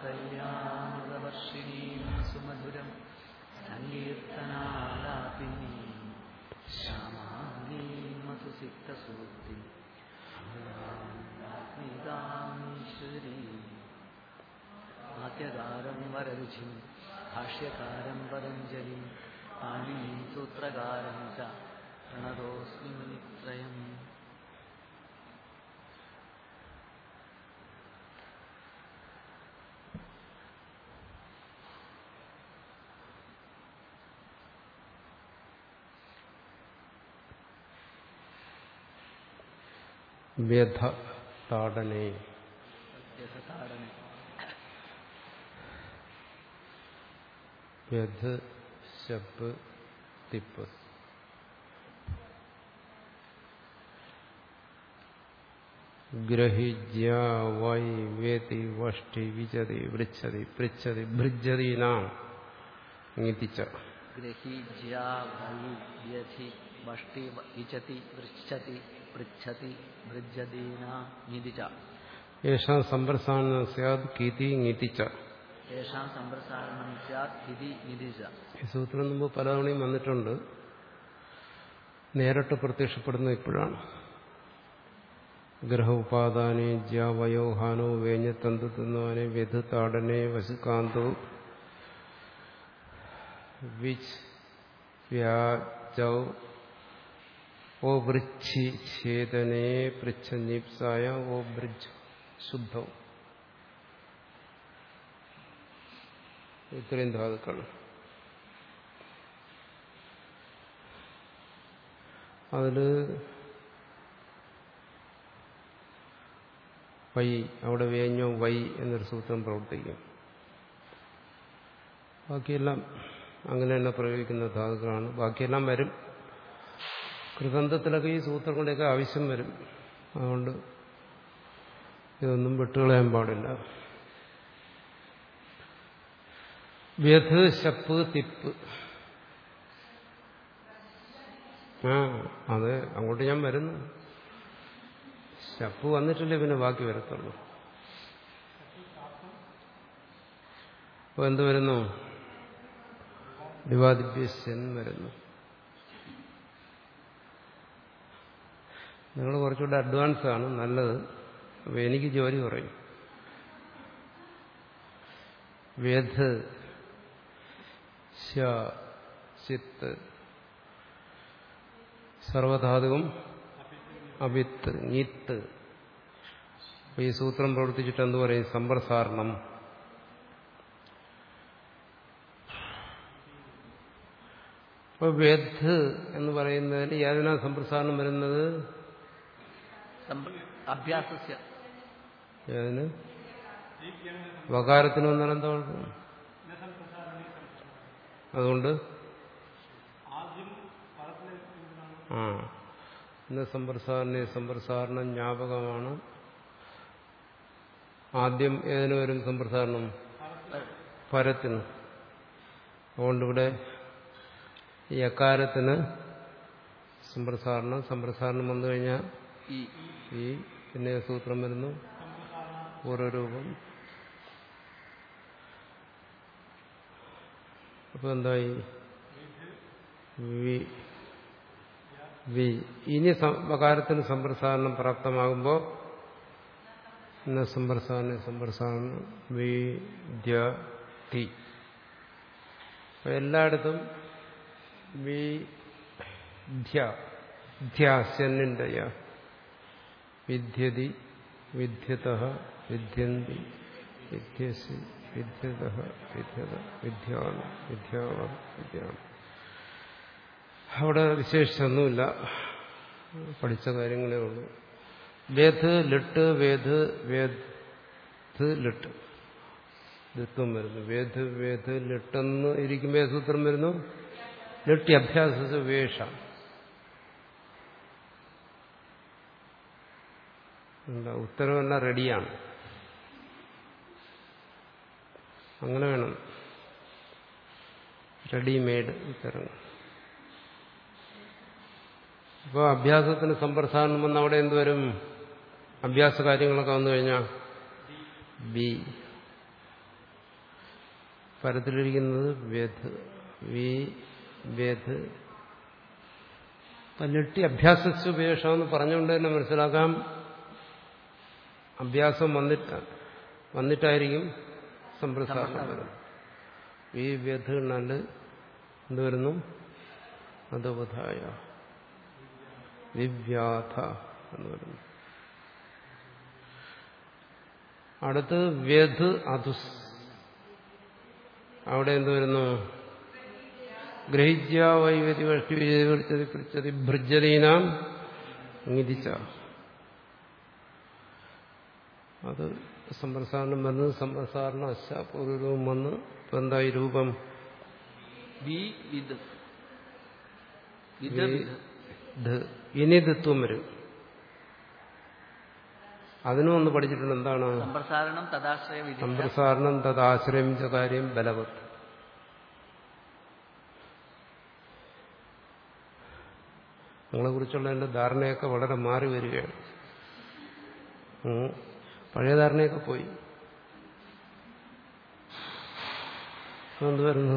കല്യാണവർഷിണീം സുമധുരം സങ്കീർത്തനാലാപിനീ ശ്യാമാംഗീം മധുസിക്തസൂക്തി ആത്മീതാമീശ്വരീ ആദ്യകാരം വരരുചിം ഭാഷ്യകാരം പതഞ്ജലിം പാണിനീം സൂത്രകാരം ച പ്രണതോസ്മി മുനിത്രയം വ്യഥ താടനേ യഥതാടനെ വ്യഥ ശപ്പ് തിപ്പ് ഗ്രഹിജ്യ Y വേതി വഷ്ടി വിചതി വൃച്ഛതി പൃച്ഛതി ഭൃജതീനാം ഇങ്ങിത്തിച്ച ഗ്രഹീജ്യ Y വ്യഥി വഷ്ടി വിചതി വൃച്ഛതി പൃച്ഛതി ഭൃജദീന നിതിച യേഷാം സമ്പ്രസാരണം സ്യാത് കീതി ഇങ്ങിത്തിച്ച യേഷാം സമ്പ്രസാരണം സ്യാത് ഇതി നിതിച ഈ സൂത്രം മുമ്പ് പലതവണയും വന്നിട്ടുണ്ട് നേരിട്ട് പ്രത്യക്ഷപ്പെടുന്ന ഇപ്പോഴാണ് ഗ്രഹ ഉപാദാനെ ജ്യാവയോഹാനോ വേഞ്ഞത്തന്തുന്നവനെ വ്യധ താടനെ വശുകാന്തോ വിച്ച് വ്യാജൗ ഓ വൃക്ഷി ഛേദനെ പൃച്ഛനിപ്സായ ഓ ബ്രിജ് ശുദ്ധവും ഇത്രയും ധാതുക്കൾ അതില് വൈ അവിടെ വേഞ്ഞോ വൈ എന്നൊരു സൂത്രം പ്രവർത്തിക്കും ബാക്കിയെല്ലാം അങ്ങനെ തന്നെ പ്രയോഗിക്കുന്ന ധാതുക്കളാണ് ബാക്കിയെല്ലാം വരും കൃതന്തത്തിലൊക്കെ ഈ സൂത്രങ്ങളുടെയൊക്കെ ആവശ്യം വരും അതുകൊണ്ട് ഇതൊന്നും വിട്ടുകളയാൻ പാടില്ല വ്യഥ് ശപ്പ് തിപ്പ് ആ അത് അങ്ങോട്ട് ഞാൻ വരുന്നു ശപ്പ് വന്നിട്ടില്ലേ പിന്നെ ബാക്കി വരത്തുള്ളൂ അപ്പൊ എന്ത് വരുന്നു വിവാദിഭ്യസ്യൻ വരുന്നു നിങ്ങൾ കുറച്ചുകൂടെ അഡ്വാൻസ് ആണ് നല്ലത് അപ്പൊ എനിക്ക് ജോലി കുറയും വേദ് ശ ചിത്ത് സർവധാതുവും അഭിത്ത് നീത്ത് അപ്പൊ ഈ സൂത്രം പ്രവർത്തിച്ചിട്ട് എന്ത് പറയും സമ്പ്രസാരണം അപ്പൊ വേദ് എന്ന് പറയുന്നതിൽ ഏതിനാ സമ്പ്രസാരണം വരുന്നത് അഭ്യാസസ്യ ഏതിന് വകാരത്തിന് വന്നാൽ എന്താ കുഴപ്പം അതുകൊണ്ട് ആ ഇന്ന് സമ്പ്രസാരണ സമ്പ്രസാരണം ജ്ഞാപകമാണ് ആദ്യം ഏതിനു വരും സമ്പ്രസാരണം പരത്തിന് അതുകൊണ്ട് ഇവിടെ ഈ അക്കാരത്തിന് സമ്പ്രസാരണം സമ്പ്രസാരണം വന്നു കഴിഞ്ഞാൽ ഈ ഈ പിന്നെ സൂത്രം വരുന്നു പൂർവ്വരൂപം അപ്പൊ എന്തായി വി വി ഇനി വകാരത്തിന് സമ്പ്രസാരണം പ്രാപ്തമാകുമ്പോൾ ഇന്ന സമ്പ്രസാരണ സമ്പ്രസാരണം വി ദ്യ തി അപ്പൊ എല്ലായിടത്തും വി ധ്യ ധ്യാസ്യന്നിന്റെ വിദ്യതി വിദ്യത വിദ്യന്തി വിദ്യസി വിദ്യത വിദ്യത വിദ്യാണ് വിദ്യാവ വിദ്യാണ് അവിടെ വിശേഷിച്ചൊന്നുമില്ല പഠിച്ച കാര്യങ്ങളേ ഉള്ളൂ വേദ് ലിട്ട് വേദ് വേദ് ലിട്ട് ദിത്വം വരുന്നു വേദ് വേദ് ലിട്ടെന്ന് ഇരിക്കുമ്പോൾ സൂത്രം വരുന്നു ലിട്ടി അഭ്യാസ വേഷ എന്താ ഉത്തരവെല്ലാം റെഡിയാണ് അങ്ങനെ വേണം റെഡിമെയ്ഡ് ഉത്തരങ്ങൾ ഇപ്പോൾ അഭ്യാസത്തിന് സമ്പ്രസാരണം വന്ന് അവിടെ എന്തുവരും അഭ്യാസ കാര്യങ്ങളൊക്കെ വന്നു കഴിഞ്ഞാൽ ബി പരത്തിലിരിക്കുന്നത് വ്യഥ് വി വ്യഥ് പല്ലിട്ടി അഭ്യാസസ്സുപേക്ഷ എന്ന് പറഞ്ഞുകൊണ്ട് തന്നെ മനസ്സിലാക്കാം അഭ്യാസം വന്നിട്ട് വന്നിട്ടായിരിക്കും സമ്പ്രസാരണം വരുന്നത് ഈ വ്യഥ് നല്ല എന്ത് വരുന്നു അധോപഥായ വിവ്യാഥ എന്ന് പറയുന്നു അടുത്ത് വ്യഥ് അതുസ് അവിടെ എന്ത് വരുന്നു ഗ്രഹിച്ച വൈവതി വഷ്ടി വിജയവർച്ചതി പൃച്ഛതി ഭൃജതീനാം നിധിച്ച അത് സമ്പ്രസാരണം വന്ന് സമ്പ്രസാരണം അശാപൂർവം വന്ന് ഇപ്പൊ എന്തായി രൂപം വി വിദ് വിദ് വിദ് ധ. ഇനിതിത്വം വരും അതിനും ഒന്ന് പഠിച്ചിട്ടുണ്ട് എന്താണ് സമ്പ്രസാരണം തദാശ്രയ വിധി സമ്പ്രസാരണം തദാശ്രയിച്ച കാര്യം ബലവത്ത് നിങ്ങളെക്കുറിച്ചുള്ള എൻ്റെ ധാരണയൊക്കെ വളരെ മാറി വരികയാണ് ഉം. പഴയ ധാരണയൊക്കെ പോയി എന്ത് വരുന്നു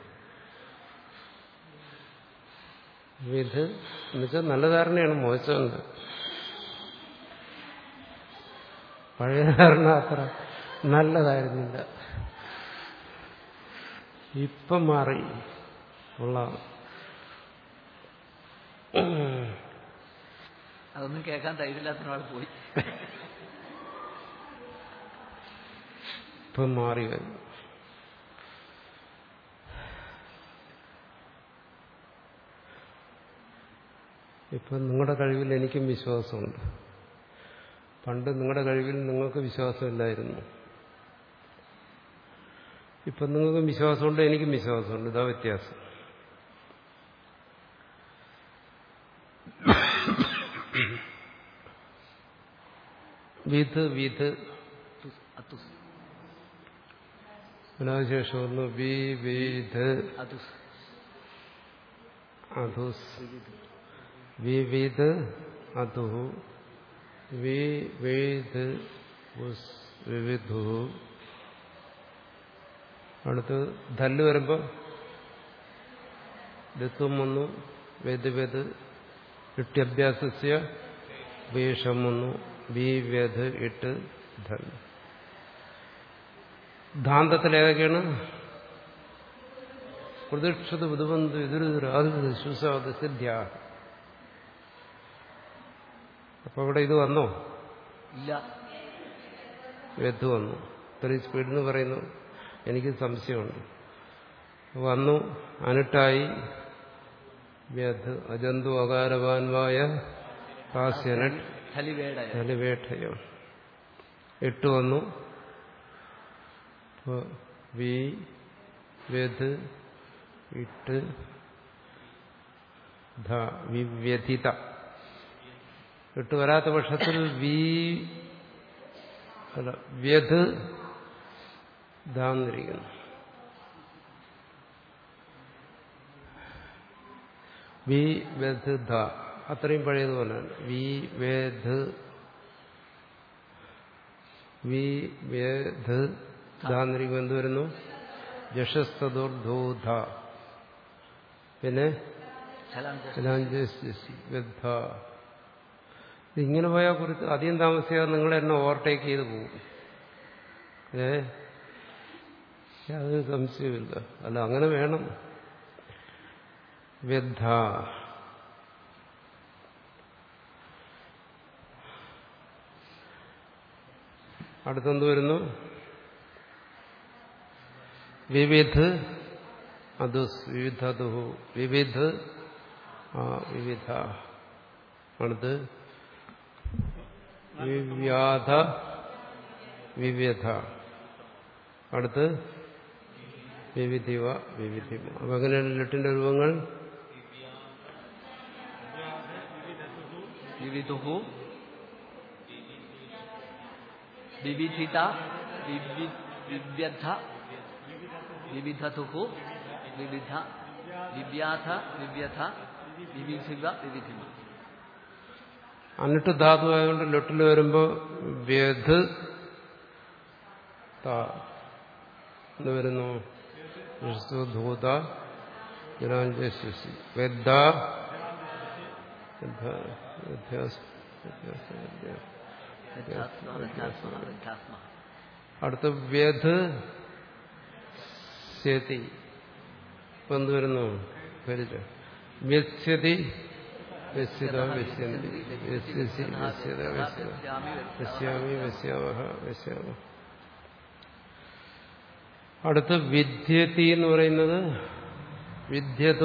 ഇത് എന്നുവെച്ചാൽ നല്ല ധാരണയാണ് മോശമുണ്ട് പഴയ ധാരണ അത്ര നല്ലതായിരുന്നില്ല ഇപ്പം മാറി ഉള്ള അതൊന്നും കേൾക്കാൻ ധൈര്യമില്ലാത്ത ഒരാൾ പോയി ഇപ്പം മാറി വരും ഇപ്പം നിങ്ങളുടെ കഴിവിൽ എനിക്കും വിശ്വാസമുണ്ട് പണ്ട് നിങ്ങളുടെ കഴിവിൽ നിങ്ങൾക്ക് വിശ്വാസമില്ലായിരുന്നു ഇപ്പം നിങ്ങൾക്കും വിശ്വാസമുണ്ട് എനിക്കും വിശ്വാസമുണ്ട് ഇതാ വ്യത്യാസം വിധ് വിധ് തുസ് അതുസ് അതിനുശേഷം ഒന്ന് വി വിധ് അതുസ് അധുസ് വിവിധ് അധു വിവേദ് ഉസ് വിവിധു അടുത്ത് ധല്ല് വരുമ്പോൾ ദത്വം വന്നു വേദ് വേദ് ഇട്ട്യഭ്യാസസ്യ വേഷം വന്നു വി വേദ് ഇട്ട് ധൽ ധാന്തത്തിൽ ഏതൊക്കെയാണ് പ്രതീക്ഷത് ബുധബന്ധു എതിരെതിരാത് ശുസാത് സിദ്ധ്യ അപ്പൊ ഇവിടെ ഇത് വന്നോ ഇല്ല വെത്ത് വന്നു ഇത്രയും സ്പീഡ് എന്ന് പറയുന്നു എനിക്ക് സംശയമുണ്ട് വന്നു അനിട്ടായി വ്യഥ് അജന്തു അകാരവാൻവായ കാസ്യനട്ട് ഹലിവേടയ ജലവേട്ടയോ എട്ട് വന്നു ഇപ്പൊ വി വ്യഥ് ഇട്ട് ധ വിവ്യഥിത ഇട്ട് വരാത്ത പക്ഷത്തിൽ വി അല്ല വ്യഥ് ധാന്നിരിക്കുന്നു വി വ്യഥ് ധ അത്രയും പഴയതുപോലെയാണ് വി വേദ് വി വേദ് ധാന്നിരിക്കും എന്ത് വരുന്നു ജഷസ്തദുർധൂധ പിന്നെ ബദ്ധ ഇങ്ങനെ പോയാൽ കുറിച്ച് അധികം താമസിയാതെ നിങ്ങൾ എന്നെ ഓവർടേക്ക് ചെയ്ത് പോകും ഏ യാതൊരു സംശയമില്ല അല്ല അങ്ങനെ വേണം വ്യദ്ധ അടുത്തെന്ത് വരുന്നു വിവിധ് അതുസ് വിവിധതു വിവിധ് ആ വിവിധ അടുത്ത് വിവ്യാധ വിവ്യഥ അടുത്ത് വിവിധിവ വിവിധിമ അപ്പൊ അങ്ങനെയാണ് ലെട്ടിന്റെ രൂപങ്ങൾ വിവിധുഹു വിവിധിത വിവി- വിവ്യഥ വിവിധതുഹു വിവിധ വിവ്യാഥ വിവ്യഥ വിവിധിവ വിവിധിമ അന്നിട്ട് ധാതു ആയതുകൊണ്ട് ലൊട്ടിൽ വരുമ്പോ വ്യധ് ത എന്ന് വരുന്നു ധൂത ജനാഞ്ജസ്യസി വെദ്ദ വ്യത്യാസ്മ വ്യത്യാസ്മ വ്യത്യാസ്മ അടുത്ത വ്യധ് സ്യതി ഇപ്പൊ എന്ത് വരുന്നു ഖരിച്ച വ്യസ്യതി വ്യസ്യത വ്യസ്യന്തി വ്യസ്യസി വ്യസ്യത വ്യസ്യത വ്യസ്യാമി വ്യസ്യാവഹ വ്യസ്യാമ അടുത്ത് വിദ്യതി എന്ന് പറയുന്നത് വിദ്യതു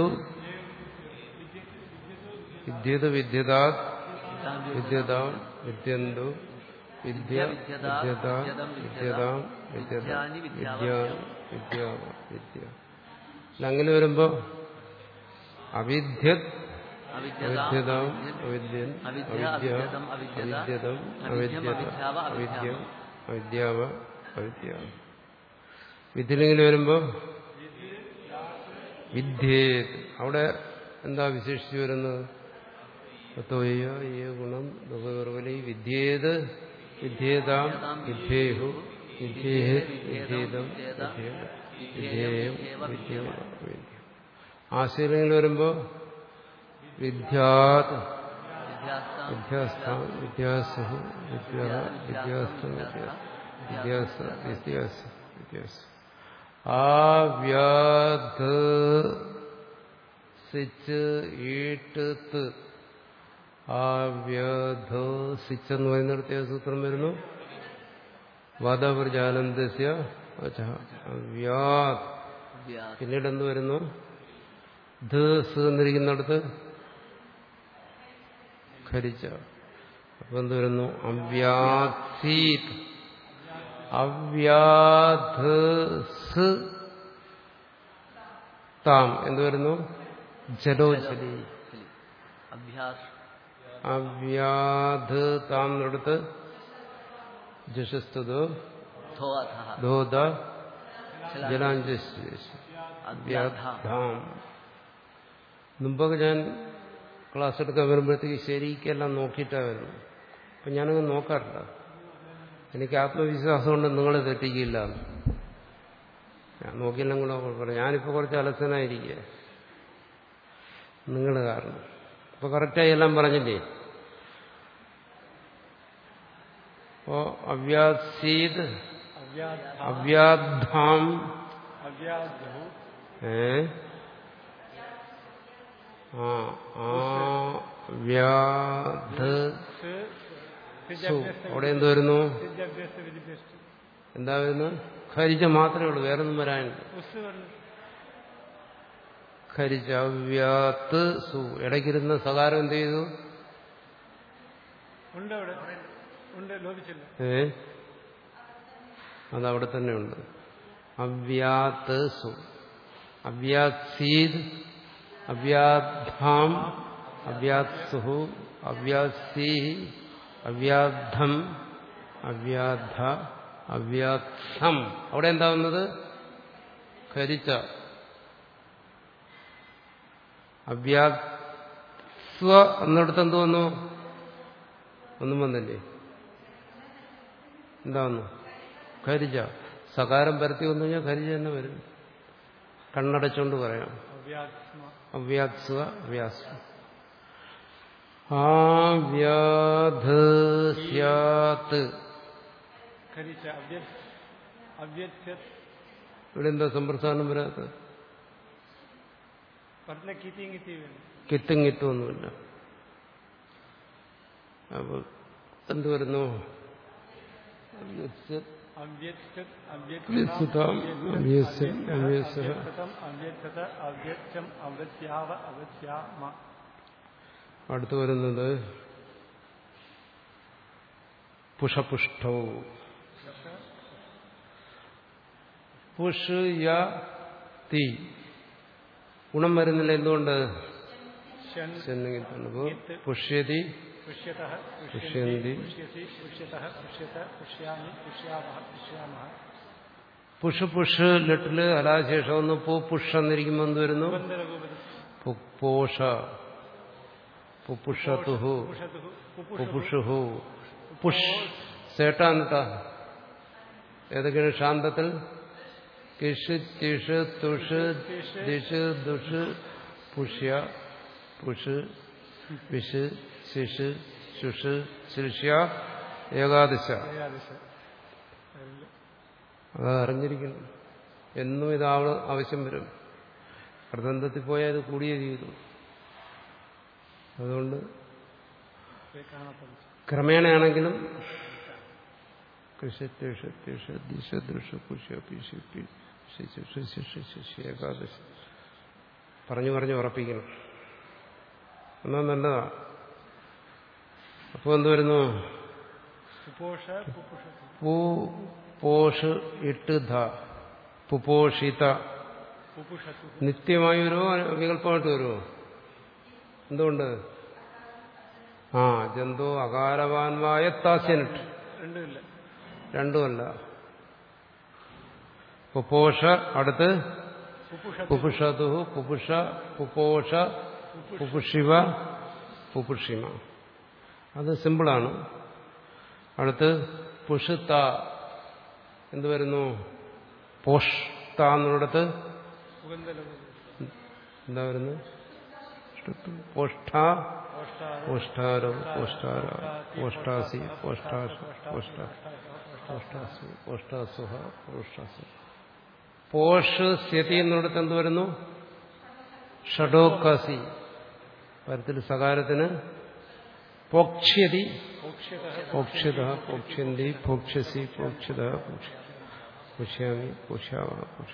വിദ്യതു വിദ്യതാ വിദ്യതാം വിദ്യന്തു വിദ്യ വിദ്യത വിദ്യതാം വിദ്യത വിദ്യ വിദ്യ വിദ്യ അങ്ങനെ വരുമ്പോ അവിദ്യത് അവിദ്യതാം അവിദ്യൻ അവിദ്യ അവിദ്യതം അവിദ്യത അവിദ്യം അവിദ്യാവ അവിദ്യ വിദ്യയിലിങ്ങനെ വരുമ്പോ വിദ്യേത് അവിടെ എന്താ വിശേഷിച്ചു വരുന്നത് തത്വയ്യ ഈ ഗുണം ദുഃഖവർവലി വിദ്യേത് വിദ്യേതാം വിദ്യേഹു വിദ്യേഹ വിദ്യേതം വിദ്യേയം വിദ്യ ആശയങ്ങൾ വരുമ്പോ വിദ്യാത് വിദ്യാസ്ഥാം വിദ്യാസഹു വിദ്യ വിദ്യാസ്ഥം വിദ്യാസ വിദ്യാസ വിദ്യാസ ആവ്യാധ സിച്ച് ഈട്ട് ത് ആവ്യധ സിച്ച് എന്ന് പറയുന്നിടത്ത് സൂത്രം വരുന്നു വാദപ്രജാനന്ദസ്യ അവ്യാത് പിന്നീട് എന്ത് വരുന്നു ധ സ് എന്നിരിക്കുന്നിടത്ത് ഖരിച്ച അപ്പൊ എന്ത് വരുന്നു അവ്യാസീത് അവ്യാധ താം എന്ത് വരുന്നു ജലോജലി അഭ്യാസ് അവ്യാധ താം എടുത്ത് ജഷസ്തുതോ ധോധഃ ധോത ചില ജലാഞ്ജസ്യാം മുമ്പൊക്കെ ഞാൻ ക്ലാസ് എടുക്കാൻ വരുമ്പോഴത്തേക്ക് ശരിക്കെല്ലാം നോക്കിയിട്ടാണ് വരുന്നത് അപ്പം ഞാനങ്ങ് നോക്കാറില്ല എനിക്ക് ആത്മവിശ്വാസം കൊണ്ട് നിങ്ങളെ തെറ്റിക്കില്ല ഞാൻ നോക്കിയെല്ലാം കൂടെ പറയാം ഞാനിപ്പോൾ കുറച്ച് അലസനായിരിക്കുക നിങ്ങൾ കാരണം അപ്പോൾ കറക്റ്റായി എല്ലാം പറഞ്ഞില്ലേ അപ്പോ അവ്യാസീത് അവ്യാധാം ഏ ആ ആ വ്യാധ സു അവിടെ എന്ത് വരുന്നു എന്താ വരുന്നു ഖരിച്ച മാത്രമേ ഉള്ളൂ വേറെ ഒന്നും വരാനില്ല ഖരിച്ച അവ്യാത്ത് സു ഇടയ്ക്കിരുന്ന സകാരം എന്ത് ചെയ്തു ഉണ്ട് അവിടെ ഉണ്ട് ലോപിച്ചില്ല ഏ അതവിടെ തന്നെ ഉണ്ട് അവ്യാത്ത് സു അവ്യാസീത് അവ്യാധാം അവ്യാത്സുഹു അവ്യാസീ അവ്യാധം അവ്യാധ അവ്യാസം അവിടെ എന്താ വന്നത് ഖരിച്ച അവ്യാസ്വ എന്നിടത്ത് എന്ത് വന്നു ഒന്നും വന്നില്ലേ എന്താ വന്നു ഖരിജ സകാരം പരത്തി വന്നു കഴിഞ്ഞാൽ ഖരിജ തന്നെ വരും കണ്ണടച്ചുകൊണ്ട് പറയാം അവ്യാത്മ അവ്യാത്സുവ അവ്യാസ്വ ആവ്യാധസ്യാത്ത് ഖരിച്ച അവ്യ അവ്യത്യ ഇവിടെ എന്താ സമ്പ്രസാരണം വരാത്തത് പറഞ്ഞ കിത്തിങ്ങിത്തി വേണം കിത്തും കിത്തും ഒന്നുമില്ല അപ്പോൾ എന്ത് വരുന്നു അവ്യത്യത് വ്യസ്തുതാം, അവ്യസ്യം, അവ്യസ്യഃ. അവ്യത്യം അവ്യത്തത അവ്യത്യം അവത്യാവ അവത്യാമ അടുത്ത് വരുന്നത് പുഷപുഷ്ടവും പുഷ് യ തീ ഗുണം വരുന്നില്ല എന്തുകൊണ്ട് ഷൻ ചെന്നെങ്കിൽ പുഷ്യതി പുഷ്യത പുഷ്യന്തി. പുഷ്യസി പുഷ്യത പുഷ്യത പുഷ്യാമി പുഷ്യാമ പുഷ്യാമ പുഷ് പുഷ് ലിട്ടില് അലാശേഷം ഒന്ന് പൂ പുഷ് എന്നിരിക്കുമ്പോൾ എന്ത് വരുന്നു ബന്ധരഘുപതി പുപ്പോഷ പുപുഷതുഹു പുഷതുഹു പുപുഷുഹു പുഷ് സേട്ടാന്നിട്ട ഏതൊക്കെയാണ് ശാന്തത്തിൽ കിഷ് ചിഷ് തുഷ് ദിഷ് ദുഷ് പുഷ്യ പുഷ് വിഷ് ശിഷ് ശുഷ് ശിഷ്യ ഏകാദശ ഏകാദശ അത് അറിഞ്ഞിരിക്കണം എന്നും ഇത് ആവ- ആവശ്യം വരും പ്രബന്ധത്തിൽ പോയാൽ ഇത് കൂടിയേ ചെയ്തു അതുകൊണ്ട് കാണത്തുള്ളൂ ക്രമേണയാണെങ്കിലും കൃഷി തിഷ തിഷ ദിശ ദൃഷ പുഷ്യ പിഷി പി ശിശ ശിശ ശിശ ഏകാദശി പറഞ്ഞു പറഞ്ഞു ഉറപ്പിക്കണം എന്നാ നല്ലതാ അപ്പോൾ എന്ത് വരുന്നു പുപോഷ പുപുഷ പൂ പോഷ് ഇട്ട് ധ പുപോഷിത പുപുഷത്തു നിത്യമായി വരുമോ വികല്പമായിട്ട് വരുമോ എന്തുകൊണ്ട് ആ ജന്തു അകാരവാൻവായ താസ്യനിട്ട് രണ്ടുമില്ല രണ്ടുമല്ല പുപോഷ അടുത്ത് പുപുഷ പുപുഷതു പുപുഷ പുപോഷ പുപുഷിവ പുപുഷിമ അത് സിമ്പിളാണ് അടുത്ത് പുഷുത്ത എന്ത് വരുന്നു പോഷ്ത എന്നുള്ളിടത്ത് സുഗന്ധലഘു എന്താ വരുന്നത് പോഷ്ഠ പോഷ്ഠാരോ പോഷ്ഠാര പോഷ്ഠാസി പോഷ്ഠാഷ പോഷ്ഠ പോഷ്ഠാസു പോഷ്ഠാസുഹ പോഷ്ഠാസു പോഷ് സ്യതി എന്നിടത്ത് എന്ത് വരുന്നു ഷഡോക്കാസി പരത്തിൽ സകാരത്തിന് പോക്ഷ്യതി പോക്ഷ്യത പോക്ഷ്യന്തി പോക്ഷ്യസി പോക്ഷ്യത പോക്ഷ്യാമി പോഷ്യാവ പോക്ഷ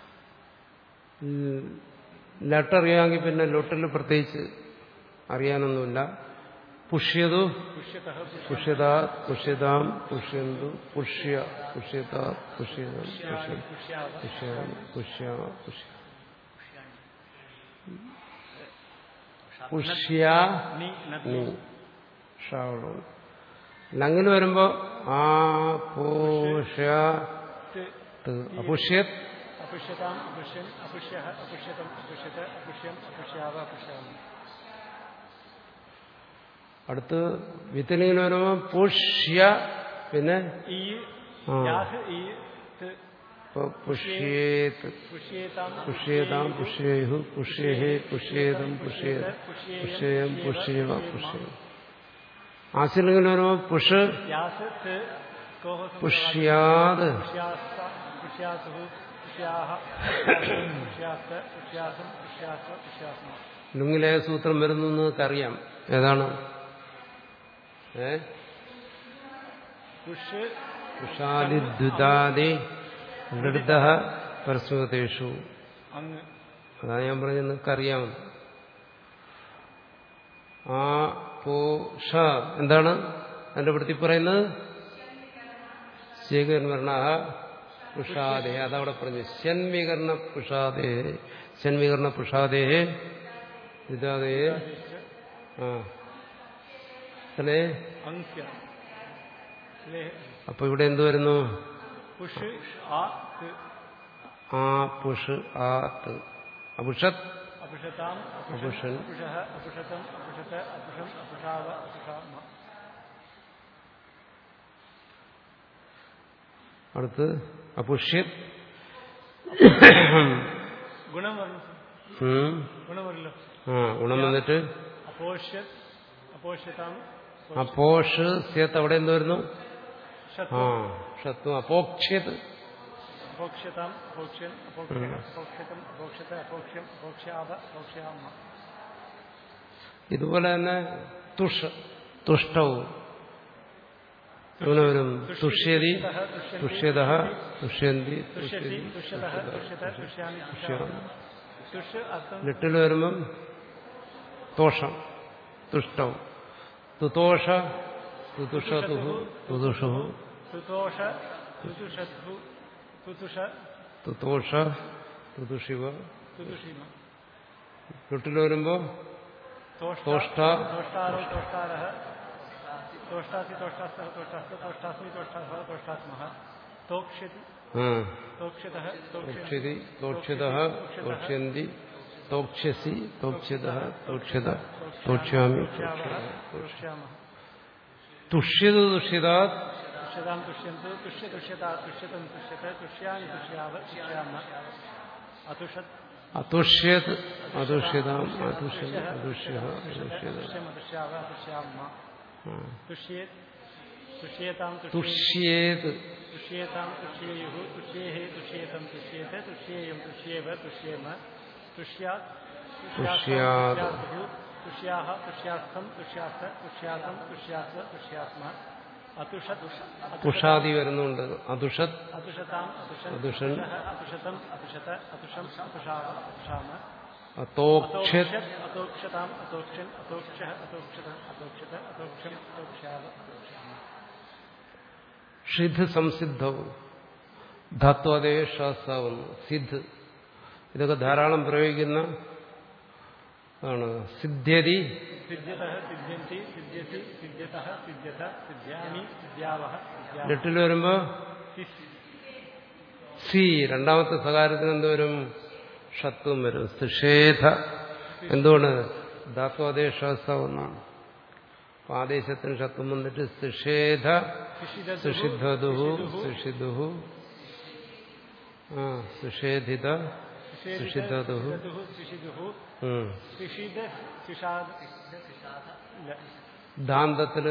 ലട്ടറിയാമെങ്കിൽ പിന്നെ ലൊട്ടിൽ പ്രത്യേകിച്ച് അറിയാനൊന്നുമില്ല പുഷ്യതു പുഷ്യതഃ പുഷ്യത പുഷ്യതാം പുഷ്യന്തു പുഷ്യ പുഷ്യത പുഷ്യതം പുഷ്യ പുഷ്യാവ പുഷ്യാമി പുഷ്യാമ പുഷ്യ പുഷ്യ നി നദി നീ ഷാവളോ ലങ്ങിൽ വരുമ്പോ ആ പൂഷ്യ ത് അപുഷ്യത് അപുഷ്യതാം അപുഷ്യൻ അപുഷ്യ അപുഷ്യതം അപുഷ്യത അപുഷ്യം അപുഷ്യാവ അപുഷ്യാമി അടുത്ത് വിത്തലിങ്ങിൽ വരുമ്പോ പുഷ്യ പിന്നെ ഈ ആ. യാഹ് ഈ ത് ഇപ്പൊ പുഷ്യേത് പുഷ്യേതാം പുഷ്യേതാം പുഷ്യേഹു പുഷ്യേഹേ പുഷ്യേതം പുഷ്യേത പുഷ്യേയം പുഷ്യേവ പുഷ്യേവ ആശിലിംഗിൽ വരുമ്പോ പുഷ് യാസ് ത് കോഹ പുഷ്യാത് പുഷ്യാസ്ത പുഷ്യാസുഹു പുഷ്യാഹ പുഷ്യാസ്ത പുഷ്യാസം പുഷ്യാസ പുഷ്യാസ്മ ലുങ്ങിലെ സൂത്രം വരുന്നു എന്ന് നിങ്ങൾക്കറിയാം ഏതാണ് ഏ പുഷ് പുഷാദിദ്വിതാദി ലളിത പരസ്മതേഷു അങ്ങ് അതാണ് ഞാൻ പറഞ്ഞത് നിങ്ങൾക്കറിയാം ആ പോഷ എന്താണ് അതിന്റെ വൃത്തി പറയുന്നത് സ്വീകരണ പുഷാദേ അതവിടെ പറഞ്ഞു ശൻവീകരണ പുഷാദേ ശൻവീകരണ പുഷാദേ ഇതാദേ ആ അല്ലേ അങ്ക്യ ലേ അപ്പൊ ഇവിടെ എന്ത് വരുന്നു പുഷ് ആ ത് ആ പുഷ് ആ ത് അപുഷത് അപുഷതാം അപുഷൻ അപുഷഃ അപുഷതം അപുഷത അപുഷം അപുഷാവ അപുഷാമ അടുത്ത് അപുഷ്യത് ഗുണം വരണം ഉം. ഗുണം വരില്ലോ ആ ഗുണം വന്നിട്ട് അപോഷ്യത് അപോഷ്യതാം അപോഷ് സ്യത്ത് അവിടെ എന്ത് വരുന്നു ആ ശത്രു ഷത്വം അപോക്ഷ്യത് അപോക്ഷ്യതാം അപോക്ഷ്യൻ അപോക്ഷ്യ അപോക്ഷ്യതം അപോക്ഷ്യത അപോക്ഷ്യം അപോക്ഷ്യാവ അപോക്ഷ്യാമ ഇതുപോലെ തന്നെ തുഷ് തുഷ്ടവും അങ്ങനെ വരും തുഷ്യതി തുഷ്യത തുഷ്യന്തി തുഷ്യതി തുഷ്യതി തുഷ്യതഃ തുഷ്യത തുഷ്യാമി തുഷ്യാമി തുഷ് അർത്ഥം ലിട്ടിൽ വരുമ്പം ദോഷം തുഷ്ടവും തുതോഷ തുതുഷതുഹു തുതുഷുഹു തുതോഷ തുതുഷത്ഭു തുതുഷ തുതോഷ തുതുഷിവ തുതുഷിമ ലിട്ടിൽ വരുമ്പോ തോഷ്ട. തോഷ്ടാരോ തോഷ്ടാരः തോഷ്ടാസി തോഷ്ടാസ്തः തോഷ്ടാസ്ത തോഷ്ടാസ്മി തോഷ്ടാസः തോഷ്ടാസ്മः തോക്ഷ്യതി ആ തോക്ഷ്യതः തോക്ഷ്യതി തോക്ഷ്യത തോക്ഷ്യന്തി തോക്ഷ്യസി തോക്ഷ്യത തോക്ഷ്യത തോക്ഷ്യാമി തോക്ഷ്യാവः തോക്ഷ്യാമः തുഷ്യത തുഷ്യതാ തുഷ്യതാം തുഷ്യന്തു തുഷ്യ തുഷ്യത തുഷ്യതം തുഷ്യത തുഷ്യാനി തുഷ്യാവ തുഷ്യാമ അതുഷത് അതുഷ്യത് അതുഷ്യതാം അതുഷ്യം അതുഷ്യ അതുഷ്യത തുഷ്യം അതുഷ്യാവ അതുഷ്യാമ ആ. തുഷ്യേത് തുഷ്യേതാം തുഷ്യേത് തുഷ്യേത് തുഷ്യേതാം തുഷ്യേയുः തുഷ്യേः തുഷ്യേതം തുഷ്യേത തുഷ്യേയം തുഷ്യേവ തുഷ്യേമ തുഷ്യാത് തുഷ്യാത്. തുഷ്യാതുः തുഷ്യാഹ തുഷ്യാസ്ഥം തുഷ്യാസ്ത തുഷ്യാസം തുഷ്യാസ്വ തുഷ്യാസ്മ അതുഷത് തുഷാദി വരുന്നുണ്ട് അതുഷത് അതുഷതാം അതുഷൻ അതുഷൻ. അതുഷതം അതുഷത അതുഷം അതുഷാവ അതുഷാമ അതോക്ഷിത് അതോക്ഷ്യത് അതോക്ഷതാം അതോക്ഷൻ അതോക്ഷ അതോക്ഷത അതോക്ഷത അതോക്ഷം അതോക്ഷാവ അതോക്ഷാമ ഷിദ് സംസിദ്ധവും ധാത്വാദേ ഷാസാവുന്നു സിദ്ധ് ഇതൊക്കെ ധാരാളം പ്രയോഗിക്കുന്ന ആണ് സിദ്ധ്യതി സിദ്ധ്യത സിദ്ധ്യന്തി സിദ്ധ്യസി സിദ്ധ്യത സിദ്ധ്യത സിദ്ധ്യാമി സിദ്ധ്യാവഹ സിദ്ധ്യാമ ലെട്ടിൽ വരുമ്പോ സിസ് സി രണ്ടാമത്തെ സകാരത്തിന് എന്തോരും ഷത്വം വരും സുഷേധ എന്തുകൊണ്ട് ധാത്വാദേ ഷാസാവുന്നാണ് അപ്പൊ ആദേശത്തിന് ഷത്വം വന്നിട്ട് സുഷേധ സുഷിദ്ധതുഹു സുഷിദുഹു ആ സുഷേധിത സുഷിദ്ധതുഹു സിഷിദുഹു ഉം. സിഷിദ് സിഷാദ് ഇല്ല ദാന്തത്തില്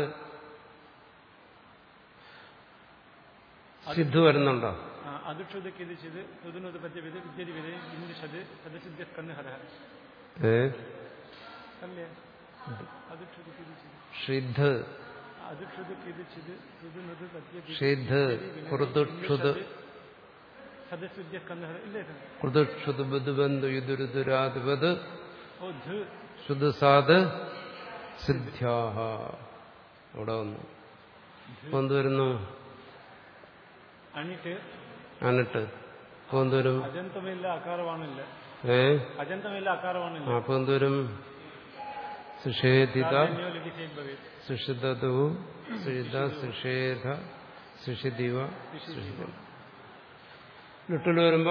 സിദ്ധു വരുന്നുണ്ടോ അതുക്ഷുത് കിതിച്ചിത് തുതുനുത് പദ്യവിത് വിദ്യതി വിത് ഇന്ദ്രിഷത് സദസിദ്ധ്യ കണ്ണ് ഹര ഏ അല്ലേ അതുക്ഷുത് കിതിച്ചിത് ഷിദ്ധ് അതുക്ഷുത് കിതിച്ചിത് തുതുനുത് പദ്യവിത് ഷിദ്ധ് കുറുതുക്ഷുത് സദസിദ്ധ്യ കണ്ണ് ഹര ഇല്ലേ ഇത്? കുറുതുക്ഷുത് ബുദ്ധുബന്ധു യുദുരുദുരാധിപത് ഓ ധ് ശുദ്ധസാത് സിദ്ധ്യാഹ അവിടെ വന്നു അപ്പൊ എന്ത് വരുന്നു അണിട്ട് എന്നിട്ട് അപ്പൊ എന്തുവരും അജന്തമില്ല അകാരവാണില്ല ഏ അജന്തമില്ല അകാരവാണില്ല അപ്പൊ എന്തുവരും സുഷേധിത പ്രാധാന്യോ ലിഖിതേത് ഭവേത്. സുഷിതതു സുഷിത സുഷേധ സുഷിദിവ സുഷിതം ലിട്ടിൽ വരുമ്പോ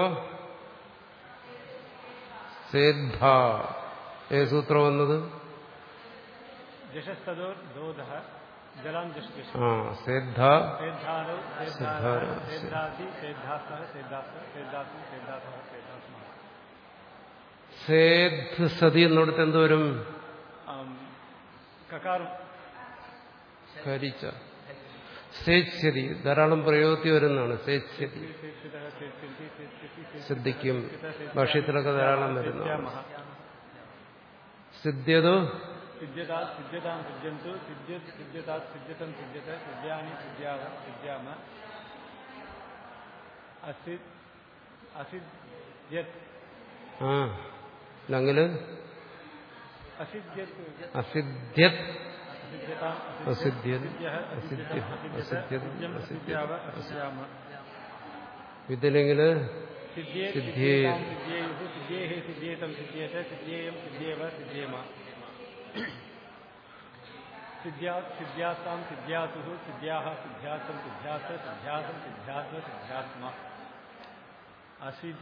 സേദ്ധ ഏ സൂത്രം വന്നത് ജശസ്തദോർ ദോധഃ ജലാം ജഷ്ടിഷ് ആ സേദ്ധ सेद्धारौ सिद्धारौ, सेद्धारः सेद्धासि सेद्धासः सेद्धास सेद्धासु सेद्धासः सेद्धास्मः സേദ്ധ് സതി എന്നിടത്ത് എന്തുവരും ആം, കകാരം കരിച്ച സേച്യതി ധാരാളം പ്രയോഗത്തിൽ വരുന്നതാണ് സേച്യതി സേത്സിതഃ, സേത്സ്യന്തി, സേത്സ്യസി, സേത്സ്യത, സിദ്ധിക്കും സേത്സ്യത, സേത്സ്യാമ, ഭാഷ്യത്തിലൊക്കെ ധാരാളം വരുന്നതാണ് സേത്സ്യാമഃ. സിദ്ധ്യതോ സിദ്ധ്യതാ സിദ്ധ്യതാം സിദ്ധ്യന്തു സിദ്ധ്യത് സിദ്ധ്യതാ സിദ്ധ്യതം സിദ്ധ്യത സിദ്ധ്യാനി സിദ്ധ്യാവ സിദ്ധ്യാമ അസിദ് അസിദ്ധ്യത് ആ അല്ലെങ്കില് അസിദ്ധ്യത് അസിദ്ധ്യത് അസിദ്ധ്യതാം അസിദ്ധ്യത് അസിദ്ധ്യഃ, അസിദ്ധ്യ അസിദ്ധ്യത, അസിദ്ധ്യത് സിദ്ധ്യം, അസിദ്ധ്യത് സിദ്ധ്യാവ, അസിദ്ധ്യാമ. ഇതിലെങ്കില് സിദ്ധ്യേ സിദ്ധ്യേ. സിദ്ധ്യേതാം സിദ്ധ്യേയുः സിദ്ധ്യേः സിദ്ധ്യേതം സിദ്ധ്യേത സിദ്ധ്യേയം സിദ്ധ്യേവ സിദ്ധ്യേമ സിദ്ധ്യാത് സിദ്ധ്യാസാം സിദ്ധ്യാസുः സിദ്ധ്യാः സിദ്ധ്യാസം സിദ്ധ്യാസ സിദ്ധ്യാസം സിദ്ധ്യാസ്വ സിദ്ധ്യാത്മ അസിദ്ധ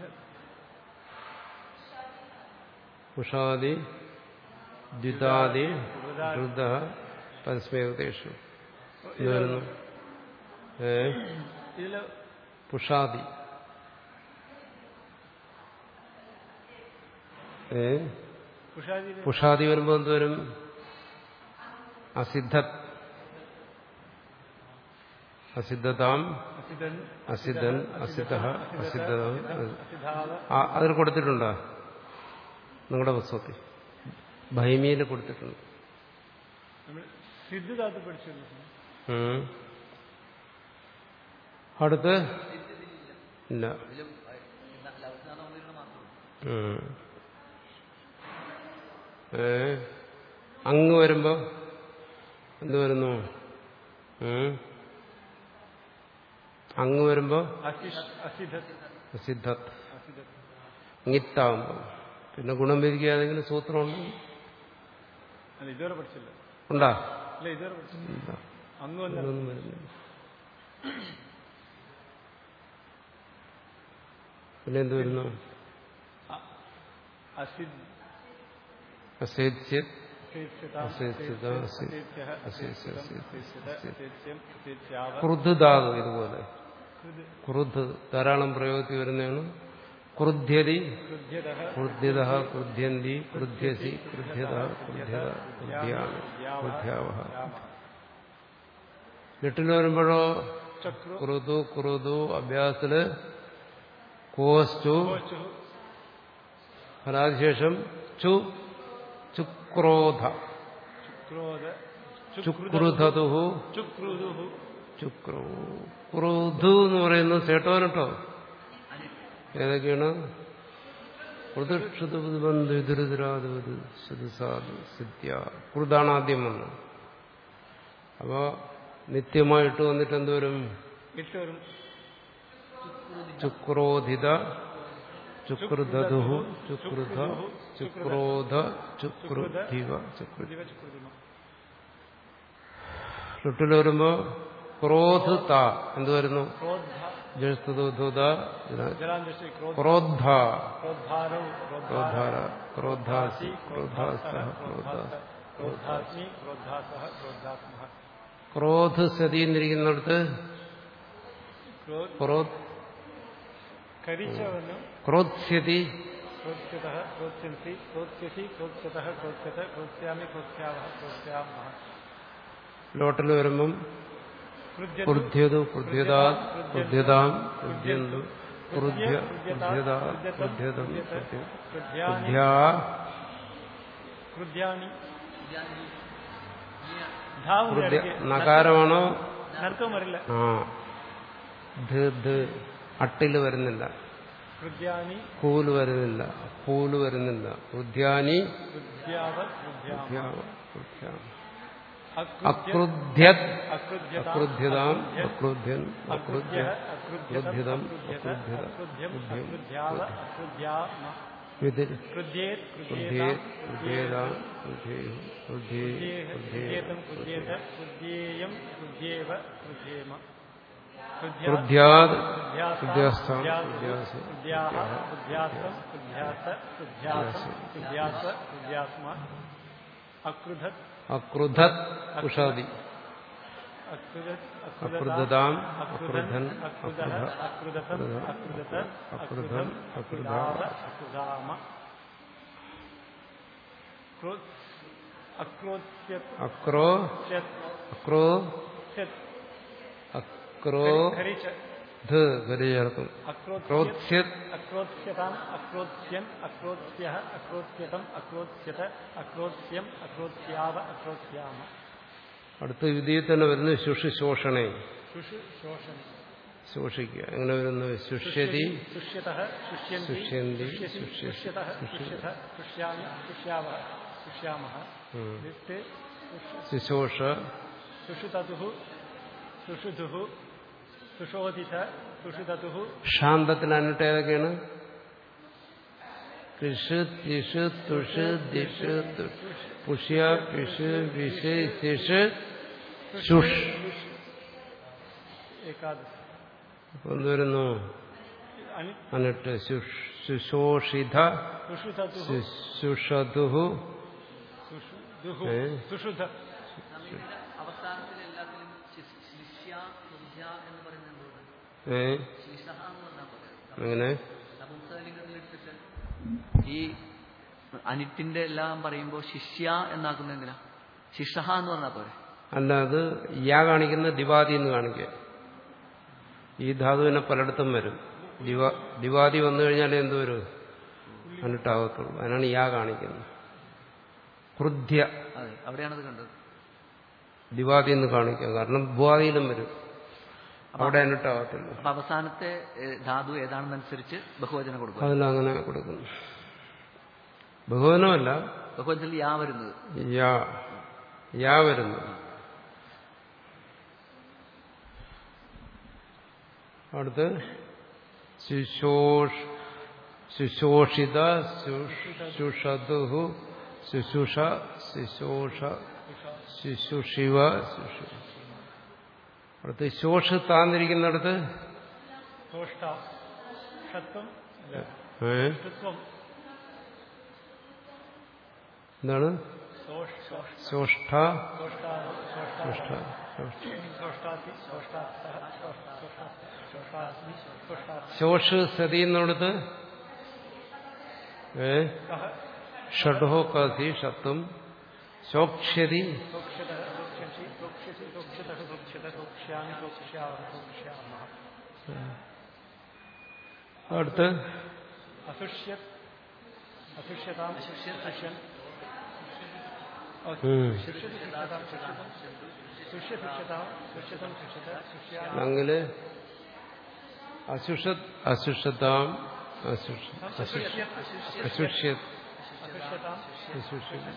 ഉഷാദി ദ്വിതാദി ഋത പരസ്മേകദേശു വരുന്നു ഏ ഇതിൽ പുഷാദി ഏ ഉഷാദി പുഷാദി വരുമ്പോ എന്തുവരും അസിദ്ധത് അസിദ്ധതാം അസിദ്ധൻ അസിദ്ധൻ അസിദ്ധ അസിദ്ധതാം അസിദ്ധാവ ആ, അതിൽ കൊടുത്തിട്ടുണ്ടോ നിങ്ങളുടെ പുസ്തകത്തിൽ ഭൈമിയിൽ കൊടുത്തിട്ടുണ്ട് നമ്മൾ സിദ്ധധാതു പഠിച്ചല്ലോ ഉം. അടുത്ത് ഇല്ല ഉം. ഏ അങ്ങ് വരുമ്പോ എന്ത് വരുന്നു ഉം. അങ്ങ് വരുമ്പോ അസിഷ് അസിദ്ധത് സിദ്ധത്ത് അസിദ്ധത് ഇങ്ങിത്താവുമ്പോ പിന്നെ ഗുണം വിധിക്കുക ഏതെങ്കിലും സൂത്രമുണ്ട് അല്ല ഇതുവരെ പഠിച്ചില്ല ഉണ്ടാ അല്ല ഇതുവരെ പഠിച്ചില്ല ഇല്ല. അങ്ങ് വന്ന ഇതൊന്നും വരുന്നില്ല പിന്നെ എന്ത് വരുന്നു അസിദ് അസേധ്യത് അസേത്സ്യത അസേത്സ്യത, അസേ- അസേത്സ്യഃ അസേത്സ്യ, അസേത്സ്യത അസേത്സ്യ. അസേത്സ്യം അസേത്സ്യാവ ക്രുദ്ധ ധാതു ഇതുപോലെ കൃത് ക്രുദ്ധ ധാരാളം പ്രയോഗത്തിൽ വരുന്നതാണ് ക്രുദ്ധ്യതി കൃദ്യതഃ ക്രുദ്ധ്യത ക്രുദ്ധ്യന്തി ക്രുദ്ധ്യസി ക്രുദ്ധ്യത ക്രുദ്ധ്യത ക്രുദ്ധ്യാമി ക്രുദ്ധ്യാവഹ എട്ടിൽ വരുമ്പോഴോ ചക്രു കുറുതു കുറുതു അഭ്യാസത്തില് കോസ്റ്റു കോച്ചു ഫലാദിശേഷം ചു ചുക്രോധ ക്രോധ ചുക്രുധതുഹു ചുക്രുദുഹു ചുക്രു ക്രുധു എന്ന് പറയുന്നത് സേട്ടോനട്ടോ ഏതൊക്കെയാണ് ഋതുക്ഷുതുബന്ധുരുദ്രാധിപത് ശുതുസാധു സിദ്ധ്യ കൃതാണ് ആദ്യം വന്നത് അപ്പോ നിത്യമായിട്ട് വന്നിട്ട് എന്തോരും ഇട്ട് വരും ചുക്രോധിത ചുക്രുധതുഹു ചുക്രുധ ചുക്രോധ ചുക്രുധിവ ചുക്രു ദിവ ചുക്രുദിമ ലുട്ടിൽ വരുമ്പോ ക്രോധ ത എന്ത് വരുന്നു ക്രോദ്ധ ജസ്തുത ജലാന്തശ്രീ ക്രോധ ക്രോധ ക്രോദ്ധാരോ ക്രോധാര ക്രോധാസി ക്രോധാസ്ത ക്രോധാസ് ക്രോധാസ്മി ക്രോധാസഹ ക്രോധാത്മഹ ക്രോധ സതി എന്നിരിക്കുന്നിടത്ത് ക്രോധ് ക്രോധ് കരിച്ചവന്നു ക്രോധ്യതി ക്രോധ്യത ക്രോധ്യന്തി ക്രോധ്യസി ക്രോധ്യത ക്രോധ്യത ക്രോധ്യാമി ക്രോധ്യാവഹ ക്രോധ്യാമഹ ലോട്ടിൽ വരുമ്പം ക്രുദ്യതു ക്രുദ്ധ്യതു ക്രുദ്ധ്യതാ ക്രുദ്ധ്യതാം ക്രുദ്ധ്യന്തു ക്രുദ്ധ്യ ക്രുദ്ധ്യതാ ക്രുദ്ധ്യതം ക്രുദ്ധ്യാനി ക്രുദ്ധ്യാ ക്രുദ്ധ്യാനി ധാവുടെ ക്രുദ്ധ്യ ഇടയ്ക്ക് നകാരമാണോ നർക്കവും വരില്ല ആ ധ ധ അട്ടില് വരുന്നില്ല ക്രുദ്ധ്യാനി കൂല് വരുന്നില്ല പൂല് വരുന്നില്ല ക്രുദ്ധ്യാനി ക്രുദ്ധ്യാവ ക്രുദ്ധ്യാമ ക്രുദ്ധ്യാവ, ക്രുദ്ധ്യാമ. അകൃത്യ അക്രുദ്ധ്യത് അകൃത്യത അക്രുദ്ധ്യതാം അക്രുദ്ധ്യൻ അകൃത്യ അക്രുദ്ധ്യ അകൃത്യതം അക്രുദ്ധ്യതം അകൃത്യത അക്രുദ്ധ്യം അകൃത്യം അകൃത്യാവ അകൃത്യാമ വിതിർ കൃദ്യേത് ക്രുദ്ധ്യേ കൃദ്യേതാം ക്രുദ്ധ്യേതാം ക്രുദ്ധ്യേ ക്രുദ്ധ്യേ ക്രുദ്ധ്യേ കൃദ്യേതം കൃദ്യേത കൃദ്യേയം കൃദ്യേവ കൃദ്യേമ ക്രുദ്ധ്യാത് കൃദ്ധ്യാസ കൃദ്ധ്യാസ്ഥാം കൃദ്ധ്യാസു കൃദ്ധ്യാസ കൃദ്ധ്യാഹ കൃദ്ധ്യാസം കൃദ്ധ്യാസ കൃദ്ധ്യാസം കൃദ്ധ്യാസ കൃദ്ധ്യാസ്മ അകൃധത് അക്രുധത് ഉഷാദി അകൃധത് അകൃതതാം അകൃധൻ അകൃധൻ അകൃതഃ അകൃധ അകൃതത് അകൃതത് അകൃധം അകൃതം അകൃധാവ അകൃതാമ ക്രോ- അക്രോച്യത് അക്രോ ച്യത് അക്രോ ച്യത് അക്രോ ഖരിച്ച ധ ഗരി ചേർക്കും അക്രോച്യത് ക്രോത്സ്യത് അക്രോച്യതാം അക്രോച്യൻ അക്രോച്യ അക്രോച്യതം അക്രോച്യത അക്രോച്യം അക്രോച്യാവ അക്രോച്യാമ അടുത്ത വിധിയിൽ തന്നെ വരുന്നു ശുഷിശോഷണേ ശുഷു ശോഷണം ശോഷിക്കുക എങ്ങനെ വരുന്നു ശുഷ്യതി ശുഷ്യതഃ ശുഷ്യന്തി ശുഷ്യന്തി, ശുഷ്യസി ശുഷ്യ- ശുഷ്യതഃ ശുഷ്യത ശുഷ്യാമി ശുഷ്യാവः ശുഷ്യാമः ഉം. വിത്ത് ശുശോഷ സുഷുതതുः സുഷുധുः സുഷോധിത സുഷുതതുः ശാന്തത്തിന് അന്നിട്ട് ഏതൊക്കെയാണ് കൃഷ് തിഷ് തുഷ് ദിഷ് തു- പുഷ്യ പിഷ് വിഷ് ശിഷ് ശുഷ് ഏകാദശ അപ്പൊ എന്ത് വരുന്നു അനി അന്നിട്ട് ശുഷ് ശുശോഷിത സുഷുതതുः ശുഷതുഹു സുഷുദുः ഏ? സുഷുധ അവസാനത്തിൽ എല്ലാത്തിലും ശിസ്- ശിഷ്യ സുധ്യ എന്ന് പറയുന്നത് എന്തുകൊണ്ട് ഏ ശിഷഹ എന്ന് പറഞ്ഞാൽ പോലെ അങ്ങനെ നപുംസകലിംഗത്തിൽ എടുത്തിട്ട് ഈ അനിറ്റിന്റെ എല്ലാം പറയുമ്പോൾ ശിഷ്യ എന്നാക്കുന്ന എന്തിനാ ശിഷഹ എന്ന് പറഞ്ഞാൽ പോരെ അല്ല അത് യാ കാണിക്കുന്ന ദിവാദി എന്ന് കാണിക്കുക ഈ ധാതുവിനെ പലയിടത്തും വരും ദിവാ ദിവാദി വന്നു കഴിഞ്ഞാൽ എന്ത് വരും അന്നിട്ടാകത്തുള്ളൂ അതിനാണ് യാ കാണിക്കുന്നത് ക്രുദ്ധ്യ അതെ അവിടെയാണത് കണ്ടത് ദിവാദി എന്ന് കാണിക്കുക കാരണം ഭുവാദിയിലും വരും അവിടെ അന്നിട്ടാകത്തില്ല അപ്പൊ അവസാനത്തെ ഏ, ധാതു ഏതാണെന്നനുസരിച്ച് ബഹുവചനം കൊടുക്കുക അതിലങ്ങനെ കൊടുക്കുന്നു ബഹുവനമല്ല ബഹുവചനത്തിൽ യാ വരുന്നത് യാ യാ വരുന്നു അടുത്ത് ശുശോഷ് ശുശോഷിത ശുഷതുഹു ശുശുഷ ശുശോഷ ശുശുഷിവ ശുഷു അടുത്ത് ശോഷ് താന്നിരിക്കുന്നിടത്ത് സോഷ്ട ഷത്വം അല്ല ഏ? ഷത്വം എന്താണ് സോഷ സോഷ്ഠ सोष्टा സോഷ്ഠ सोष्टाति सोष्टात्तः सोष्टास्मि सोष्टात् ശോഷ് സതി എന്നുള്ളത് ഏ कः ഷഡ്ഹോ കാസി ഷത്വം ശോക്ഷ്യതി सोक्ष्यतः सोक्ष्यसि सोक्ष्यसि सोक्ष्यतः सोक्ष्यतः सोक्ष्यामि सोक्ष्यावः सोक्ष्यामः അടുത്ത് असुष्यत् असुष्यताम् असुष्यन् ഉം. सुष्यतां सुष्यतां सुष्य सुष्यतां सुष्यतं सुष्यत सुष्यामि അങ്ങില് അസുഷത് അസുഷതാം അസുഷ असुष्यत् അസുഷ്യത് असुष्यताम् അസുഷ്യത്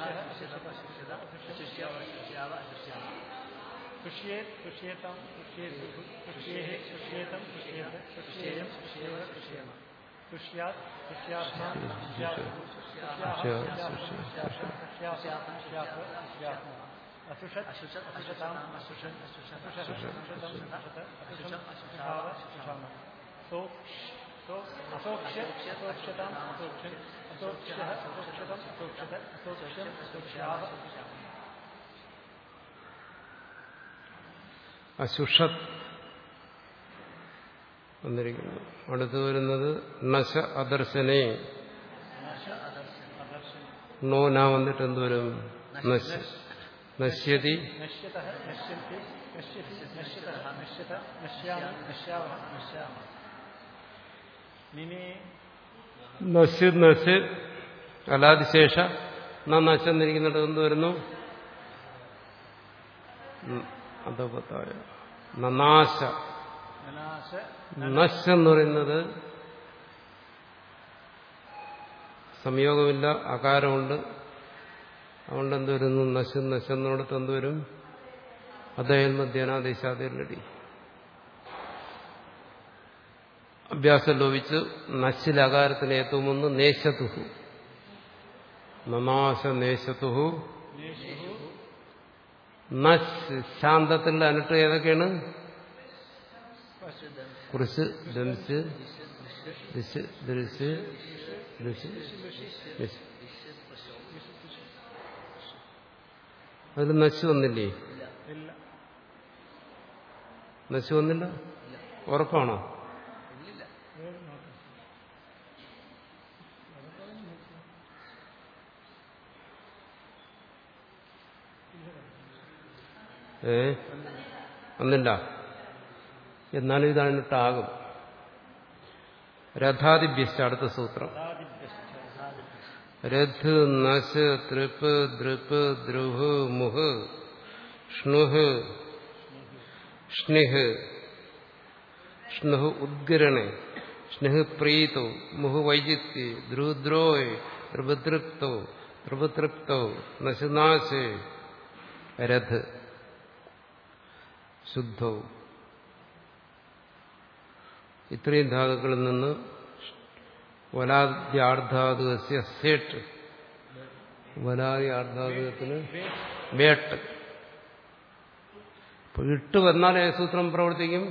सुष्येत् सुष्येतां सुष्येत् सुष्येः सुष्येतं सुष्येत सुष्येयं सुष्येव सुष्येम सुष्यात् सुष्यात्मा सुष्यात् सुष्याः सुष्याः सुष्याः सुष्यात्मा असुषत् असुषताम् असुषन् असुषः असुषतं असुषत असुषम् असुषाव असुषाम सोक्ष सो असोक्ष्यत् असोक्ष्यताम् असोक्ष्यन् असोक्ष्यः असोक्ष्यतम् असोक्ष्यत असोक्ष्यम् असोक्ष्याः असुषाम അസുഷത് വന്നിരിക്കുന്നു അടുത്ത് വരുന്നത് നശ അദർശനെ നോ നാ വന്നിട്ട് എന്ത് വരും നശ നശ്യതി नश्यतः नश्यन्ति नश्यति नश्यतः नश्यत नश्यामि नश्यावः नश्यामः निने നശ് നശ് അലാതിശേഷ ന നശെന്നിരിക്കുന്നിട്ട് എന്ത് വരുന്നു അധപത്തായ നനാശ ननाश നശ് എന്ന് പറയുന്നത് സംയോഗമില്ല അകാരമുണ്ട് അതുകൊണ്ട് എന്ത് വരുന്നു നശ് നശെന്നോടത്ത് എന്ത് വരും അദ്ദേഹം മധ്യാനാദേശാതിരടി അഭ്യാസം ലോപിച്ച് നശിൽ അകാരത്തിന് ഏറ്റവും ഒന്ന് നേശതുഹു നനാശ നേശതുഹു നശ് ശാന്തത്തിന്റെ അനിട്ട് ഏതൊക്കെയാണ് കുറിച്ച് ദംസ് ദിശ് ദൃശ് ദൃശ് ദിശ്. അതിൽ നശ് വന്നില്ലേ ഇല്ല നശ് വന്നില്ല ഉറപ്പാണോ ഏ വന്നില്ല എന്നാലും ഇതണിട്ടാകും രഥാദിഭ്യസ്ഥ അടുത്ത സൂത്രം രഥ് നശ് തൃപ്പ് ദൃപ്പ് ദ്രുഹ് മുഹ് ഷ്ണുഹ് ഷ്ണിഹ് ഷ്ണുഹ് ഉദ്ഗിരണേ സ്നേഹ പ്രീതോ മുഹു വൈജിത്യ ധ്രുദ്രോയ് ത്രിപതൃപ്തോ ത്രിപതൃപ്തോ നശനാശേ രഥ് ശുദ്ധോ ഇത്രയും ധാതുക്കളിൽ നിന്ന് വലാദ്യാർദ്ധാതുകസ്യ സേട്ട് വലാദി ആർദ്ധാതുകത്തിന് വേട്ട് അപ്പൊ ഇട്ട് വന്നാൽ ഏത് സൂത്രം പ്രവർത്തിക്കും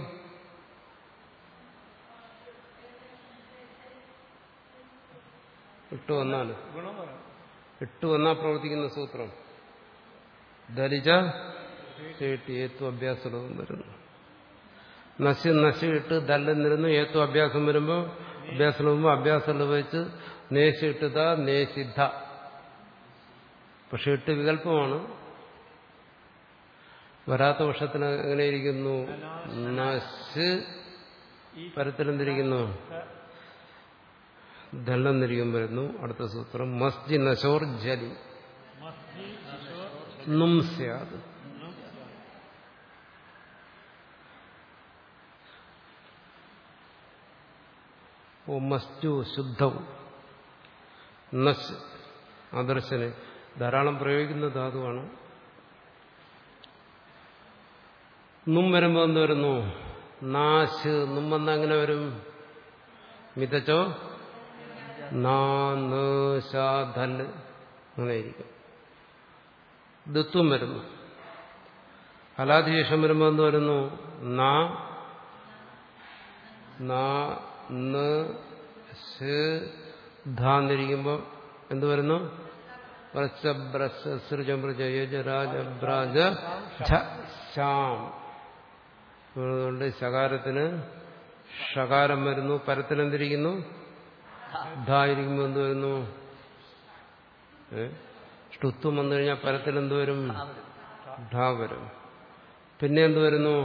ഇട്ട് വന്നാൽ ഗുണം പറയാം ഇട്ട് വന്നാൽ പ്രവർത്തിക്കുന്ന സൂത്രം ധരിച്ച ചേട്ടി ഏത്വ അഭ്യാസവും വരുന്നു നശി നശി ഇട്ട് ദല്ലെന്നിരുന്നു ഏത്വ അഭ്യാസം വരുമ്പോൾ അഭ്യാസം വരുമ്പോൾ അഭ്യാസം വെച്ച് നേശിട്ടത നേസിദ്ധ പക്ഷെ ഇട്ട് വികല്പമാണ് വരാത്ത വർഷത്തിന് എങ്ങനെയിരിക്കുന്നു നശ് പരത്തിലെന്തിരിക്കുന്നു ദല്ലെന്നിരിക്കും വരുന്നു അടുത്ത സൂത്രം മസ്ജി നശോർ ജലി നും സ്യാത് ഓ മസ്റ്റു ശുദ്ധവും നശ് ആദർശന് ധാരാളം പ്രയോഗിക്കുന്ന ധാതുവാണ് നും വരുമ്പോൾ എന്ത് വരുന്നു നാശ് നും വന്ന അങ്ങനെ വരും മിതച്ചോ നാല് അങ്ങനെയിരിക്കും ദത്വം വരുന്നു ഹലാധിശേഷം വരുമ്പോൾ എന്ത് വരുന്നു നാ നാ ന് ശ് ധാന്നിരിക്കുമ്പോൾ എന്ത് വരുന്നു വ്രജബ്രജയജരാജബ്രാജ ശാം അതുകൊണ്ട് ശകാരത്തിന് ഷകാരം വരുന്നു പരത്തിനെന്തിരിക്കുന്നു ധായിരിക്കുമ്പോൾ എന്ത് വരുന്നു ഏ? ഷ്ടുത്വം വന്നു കഴിഞ്ഞാൽ പരത്തിൽ എന്ത് വരും ഢാ വരും പിന്നെ എന്ത് വരുന്നു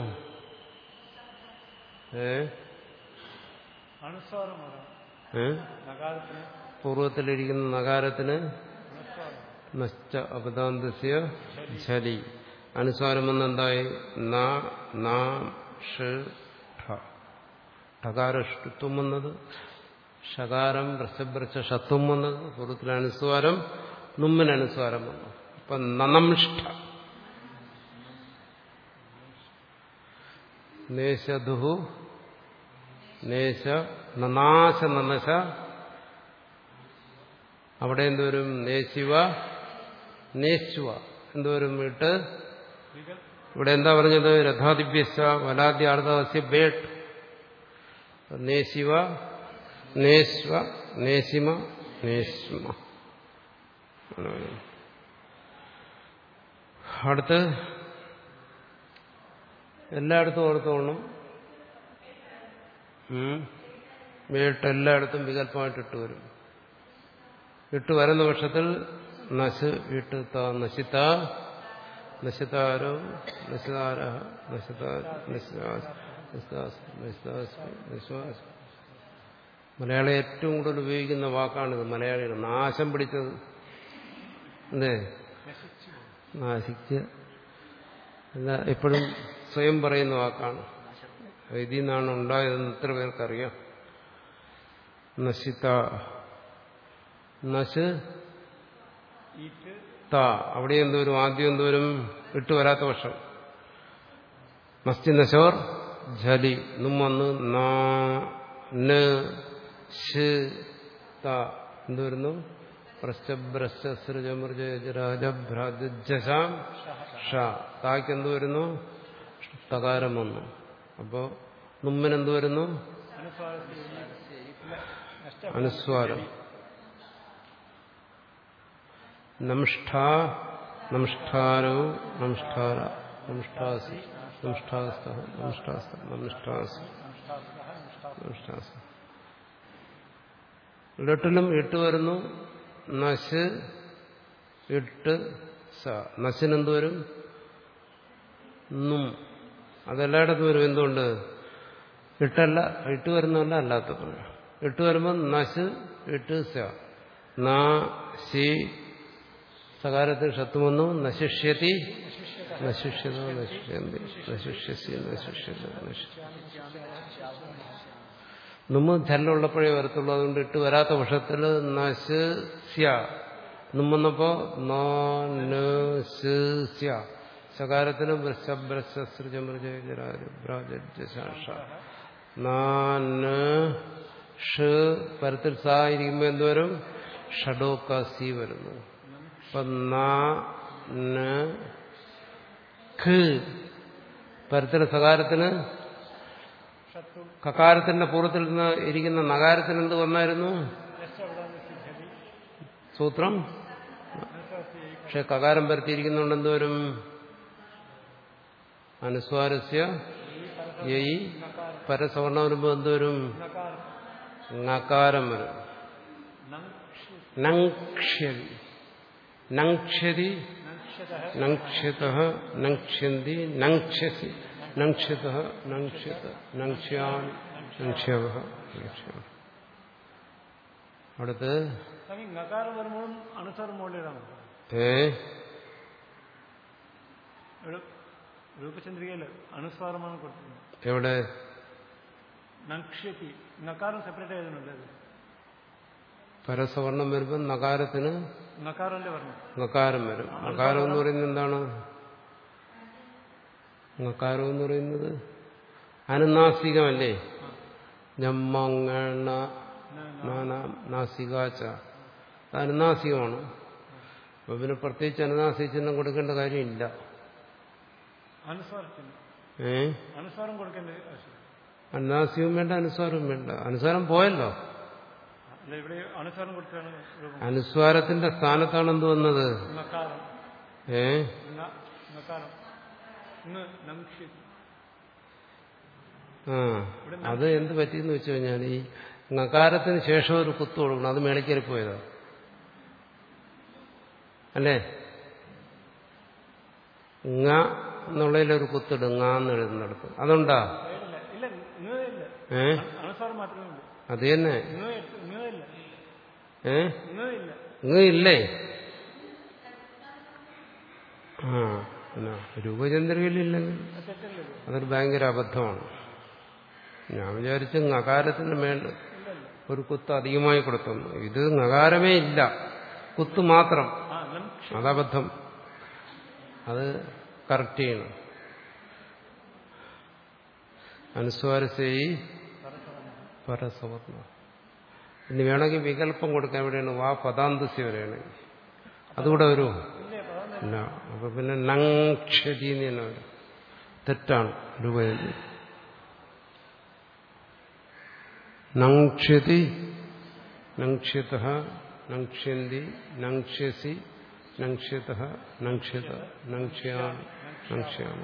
ഏ അനുസ്വാരം വരാം ഏ നഗാരത്തിന് പൂർവ്വത്തിലിരിക്കുന്ന നഗാരത്തിന് അനുസ്വാരം നശ്ച അപദാന്തസ്യ ഝലി അനുസ്വാരം വന്നെന്തായി നാ നാം ഷ് ഠ ഠകാരഷ്ടുത്വം വന്നത് ഷകാരം വൃഷഭ്രച്ച ഷത്വം വന്നത് പൂർവ്വത്തിലെ അനുസ്വാരം നുമ്മിന് അനുസ്വാരം വന്നു അപ്പൊ നനംഷ്ഠ നേശധു നേശ നനാശ നനശ അവിടെ എന്തോരും നേശിവ നേശുവ എന്തോരും ഇട്ട് ഇവിടെ എന്താ പറഞ്ഞത് രഥാദിഭ്യസ വലാദ്യാർത്ഥസ്യ ബേട്ട് നേശിവ നേശ്വ നേശിമ നേശ്മ അങ്ങനെ വരും. അടുത്ത് എല്ലായിടത്തും ഓർത്തോണം വേട്ട് എല്ലായിടത്തും വികല്പമായിട്ട് ഇട്ട് വരും ഇട്ട് വരുന്ന പക്ഷത്തിൽ നശ് ഇട്ട് ത നശിത നശിതാരോ നശിതാര നശിതാര നശിതാസ് നശിതാസ് നശിതാസ് നശിവാസ് മലയാളി ഏറ്റവും കൂടുതൽ ഉപയോഗിക്കുന്ന വാക്കാണിത് മലയാളികൾ നാശം പിടിച്ചത് അല്ലേ നാശിച്ച് അല്ല എപ്പോഴും സ്വയം പറയുന്ന വാക്കാണ് ഇതിൽ നിന്നാണ് ഉണ്ടായതെന്ന് എത്ര പേർക്കറിയാം നശിത നശ് ഈറ്റ് ത അവിടെ എന്തോരും ആദ്യം എന്തോരും ഇട്ട് വരാത്ത പക്ഷം മസ്തി നശോർ ജലി നും വന്ന് നാ ന് ഷ് ത എന്തുവരുന്നു പ്രശ്നഭ്രശ്ചമൃജരാജഭ്രാജാം ഷ താക്ക് എന്ത് വരുന്നു തകാരം വന്നു അപ്പോ നുമ്മിനെന്ത് വരുന്നു അനുസ്വാരത്തിൽ നഷ്ട അനുസ്വാരം നംഷ്ഠ നംഷ്ഠാരോ നംഷ്ഠാര നംഷ്ഠാസി നംഷ്ഠാസ്ത നംഷ്ഠാസ്ത നംഷ്ഠാസി നംഷ്ഠാസ ലട്ടിലും ഇട്ട് വരുന്നു നശ് ഇട്ട് സ നശിനെന്ത് വരും നും അതെല്ലായിടത്തും വരും എന്തുകൊണ്ട് ഇട്ടല്ല ഇട്ട് വരുന്നതല്ല അല്ലാത്തപ്പോൾ ഇട്ട് വരുമ്പോൾ നശ് ഇട്ട് സ നാ സി സകാരത്തിൽ ഷത്വം വന്നു നശിഷ്യതി നശിഷ്യതോ നശിഷ്യന്തി നശിഷ്യസി നശിഷ്യത നശിഷ്യ നമ്മ ധല്ലുള്ളപ്പോഴേ വരത്തുള്ളൂ അതുകൊണ്ട് ഇട്ട് വരാത്ത പക്ഷത്തിൽ നശ് സ്യ നമ്മന്നപ്പോ സ്യ സകാരത്തിന് ഷ് പരത്തിൽ സാ ഇരിക്കുമ്പോ എന്തോരും ഷഡോക്ക സി വരുന്നു അപ്പൊ നാ ന ഖ് പരത്തിലെ സകാരത്തിന് ഷത്വം കകാരത്തിന്റെ പൂർവ്വത്തിൽ നിന്ന് ഇരിക്കുന്ന നകാരത്തിന് എന്ത് വന്നായിരുന്നു നഷ്ട അവിടെ സിദ്ധി സൂത്രം അനുസ്വാരത്തിൽ പക്ഷെ കകാരം പരത്തിയിരിക്കുന്നുണ്ട് എന്തോരും അനുസ്വാരസ്യ യയി പരസവർണം വരുമ്പോ എന്തോരും നകാരം നകാരം വരും നങ്ഷി നങ്ഷ്യതി നങ്ഷ്യതി നങ്ഷത നങ്ക്ഷ്യത നങ്ക്ഷ്യന്തി നങ്ക്ഷ്യസി നങ്ക്ഷ്യത നങ്ക്ഷ്യത നങ്ക്ഷ്യാൻ നങ്ക്ഷ്യവ നങ്ക്ഷ്യാൻ അടുത്ത് സ്വാമി നകാരം വരുമ്പോഴും അനുസ്വാരം മുകളിലാണ് ഏ ഇവിടെ രൂപചന്ദ്രികയിൽ അനുസ്വാരമാണ് കൊടുത്തിരുന്നത് എവിടെ നങ്ഷ്യത്തി നക്കാരം സെപ്പറേറ്റ് ആയതുണ്ട് അത് പരസവർണം വരുമ്പോൾ നകാരത്തിന് നക്കാറല്ലേ പറഞ്ഞു നകാരം വരും നകാരം എന്ന് പറയുന്നത് എന്താണ് നകാരം എന്ന് പറയുന്നത് അനുനാസികമല്ലേ ഞമ്മങ്ങണ നാസികാച്ച അത് അനുനാസികമാണ് അപ്പൊ പിന്നെ പ്രത്യേകിച്ച് അനുനാസിക ചിഹ്നം കൊടുക്കേണ്ട കാര്യമില്ല അനുസ്വാരത്തിന് ഏ അനുസ്വാരം കൊടുക്കേണ്ട ആവശ്യം അനുനാസികവും വേണ്ട അനുസ്വാരവും വേണ്ട അനുസ്വാരം പോയല്ലോ അല്ല ഇവിടെ അനുസ്വാരം കൊടുത്താണ് രൂപം അനുസ്വാരത്തിന്റെ സ്ഥാനത്താണ് എന്ത് വന്നത് നക്കാരം ഏ ന- നക്കാരം ഇന്ന് നംക്ഷി ആ അത് എന്ത് പറ്റിയെന്ന് വെച്ച് കഴിഞ്ഞാൽ ഈ നകാരത്തിന് ശേഷം ഒരു കുത്ത് കൊടുക്കണം അത് മേളിക്കരി പോയതാ അല്ലേ ങ എന്നുള്ളതിലൊരു കുത്തിടും ങ എന്ന് എഴുതുന്നിടത്ത് അതുണ്ടാ ഇല്ല ഇല്ല ഇന്ന് ഇല്ല ഏ അനുസ്വാരം മാത്രമേ ഉള്ളൂ അത് തന്നെ ഇന്ന് ഇന്ന് ഇല്ല ഏ ഇന്ന് ഇല്ല ഇങ്ങ് ഇല്ലേ ആ എന്നാ രൂപചന്ദ്രികയിലില്ലെങ്കിൽ അത് തെറ്റല്ലേ ഇത്? അതൊരു ഭയങ്കര അബദ്ധമാണ് ഞാൻ വിചാരിച്ചു നകാരത്തിന് മേൽ ഒരു കുത്ത് അധികമായി കൊടുത്തെന്ന് ഇത് നകാരമേ ഇല്ല കുത്ത് മാത്രം ആ നംക്ഷി അതബദ്ധം അത് കറക്റ്റ് ചെയ്യണം അനുസ്വാരസേയി പരസവർണ ഇനി വേണമെങ്കിൽ വികല്പം കൊടുക്കാൻ എവിടെയാണ് വാ പദാന്തസ്യ വരെയാണെങ്കിൽ അതുകൂടെ വരുമോ ഇല്ലേ പദം ഇല്ല അപ്പൊ പിന്നെ നങ്ക്ഷതി എന്ന് തന്നെ വരും തെറ്റാണ് രൂപയന്തി നങ്ക്ഷതി നങ്ക്ഷ്യത നങ്ക്ഷ്യന്തി നങ്ക്ഷ്യസി നങ്ക്ഷ്യത നങ്ക്ഷ്യത നങ്ക്ഷ്യാമി നങ്ക്ഷ്യാമ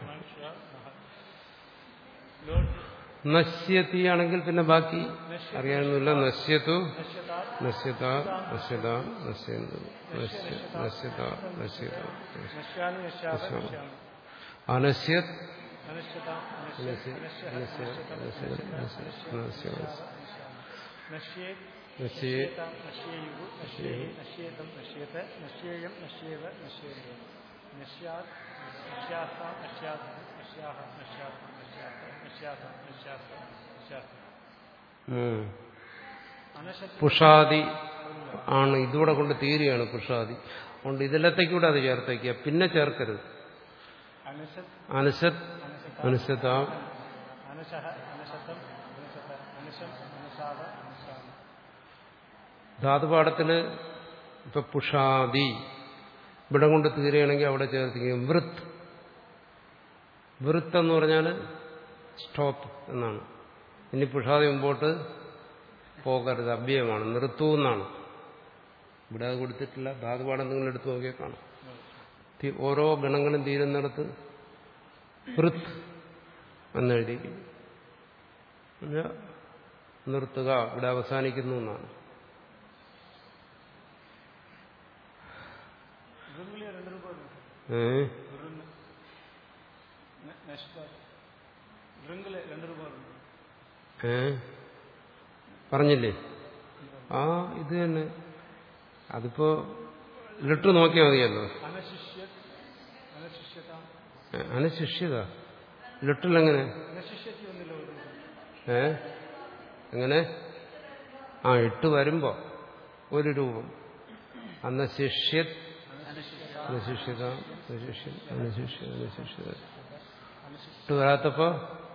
നശ്യത്തി ആണെങ്കിൽ പിന്നെ ബാക്കി അറിയാനൊന്നുമില്ല നശ്യത്തു നശ്യത നശ്യത നശ്യന്തു നശ്യ നശ്യത നശ്യത നശ്യാമി നശ്യാത നശ്യാമി അനശ്യത് അനശ്യതാം നശ്യ നശ്യ നശ്യ നശ്യ നശ്യ നശ്യേ നശ്യേ നശ്യേതാം നശ്യേയു നശ്യേ നശ്യേതം നശ്യേത നശ്യേയം നശ്യേവ നശ്യേത നശ്യാത് നശ്യാസാം നശ്യാത് നശ്യാഹ നശ്യാത് നശ്യാത്ത നശ്യാസ നശ്യാത്ത നശ്യാത്ത ഉം. അനശത്ത് പുഷാദി ആണ് ഇതുകൂടെ കൊണ്ട് തീരുകയാണ് പുഷാദി അതുകൊണ്ട് ഇതിലത്തേക്കൂടെ അത് ചേർത്തേക്കുക പിന്നെ ചേർക്കരുത് അനശത് അനശത് അനുസത്താം അനശഹ അനശതം അനശത അനശം അനശാവ അനശാമ ധാതുപാഠത്തില് ഇപ്പൊ പുഷാദി ഇവിടെ കൊണ്ട് തീരുകയാണെങ്കിൽ അവിടെ ചേർത്തിരിക്കും വൃത്ത് വൃത്ത് എന്ന് പറഞ്ഞാൽ സ്റ്റോപ്പ് എന്നാണ് ഇനി പുഷാദി മുമ്പോട്ട് പോകരുത് അഭ്യയമാണ് നിർത്തൂ എന്നാണ് ഇവിടെ അത് കൊടുത്തിട്ടില്ല ധാതുപാഠം നിങ്ങൾ എടുത്തു നോക്കിയാൽ കാണാം തി- ഓരോ ഗണങ്ങളും തീരുന്നിടത്ത് വൃത്ത് എന്നെഴുതി എന്നുവെച്ചാൽ നിർത്തുക ഇവിടെ അവസാനിക്കുന്നു എന്നാണ് ഋങ്ങിലെ രണ്ട് രൂപ ഏ ഋങ് നശ്വ ഋങ്ങിലെ രണ്ട് രൂപ ഏ പറഞ്ഞില്ലേ ആ ഇത് തന്നെ അതിപ്പോ ലിറ്റർ നോക്കിയാൽ മതിയല്ലോ അനശിഷ്യ അനശിഷ്യതാം ഏ, അനുശിഷ്യത ലിറ്ററിലെങ്ങനെ അനശിഷ്യത്തി ഒന്നില്ല ഒരു രൂപം ഏ എങ്ങനെ ആ ഇട്ട് വരുമ്പോ ഒരു രൂപം അന്ന് ശിഷ്യത് അനുശിഷ്യത അനുശിഷ്യ അനുശിഷ്യ അനുശിഷ്യത ഇട്ട് വരാത്തപ്പോ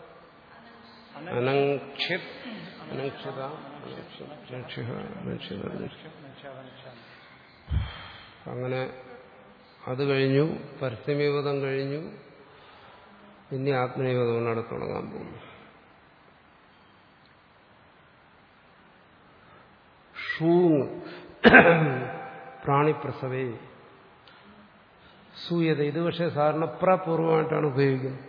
അനക്ഷിത് അനക്ഷിത അനക്ഷിത അനക്ഷിത നക്ഷാവ നക്ഷാമി അങ്ങനെ അത് കഴിഞ്ഞു പരസ്യമീപതം കഴിഞ്ഞു ഇനി ആത്മനീപതം അവിടെ തുടങ്ങാൻ പോകുന്നു ഷൂങ് പ്രാണിപ്രസവേ സൂയത ഇത് പക്ഷേ സാധാരണ പ്രപൂർവമായിട്ടാണ് ഉപയോഗിക്കുന്നത്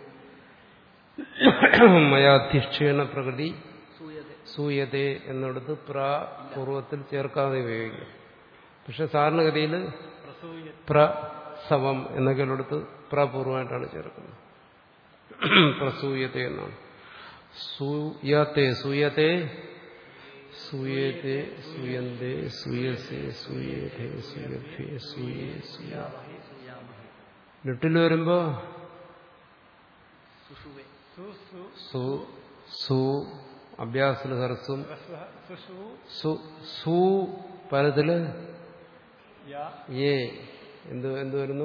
മയാധിഷ്ഠേണ പ്രകൃതി സൂയതെ സൂയതേ എന്നിടത്ത് പ്രാപൂർവത്തിൽ ചേർക്കാതെ ഉപയോഗിക്കും പക്ഷെ സാധാരണഗതിയിൽ പ്രസൂയ പ്രസവം എന്നൊക്കെ ഉള്ളിടത്ത് പ്രപൂർവമായിട്ടാണ് ചേർക്കുന്നത് പ്രസൂയത്തെ എന്നാണ് സൂയത്തെ സൂയത്തെ സൂയത്തെ സൂയന്തേ സൂയസേ സൂയേതേ സൂയഭ്യേ സൂയേ സൂയ ലിട്ടിൽ വരുമ്പോ സുഷുവെ സു സു സു സു അഭ്യാസത്തിൽ ഹർസും ഹ്രസ്വ സുഷു സു സു പരത്തില് യാ ഏ എന്ത് എന്ത് വരുന്നു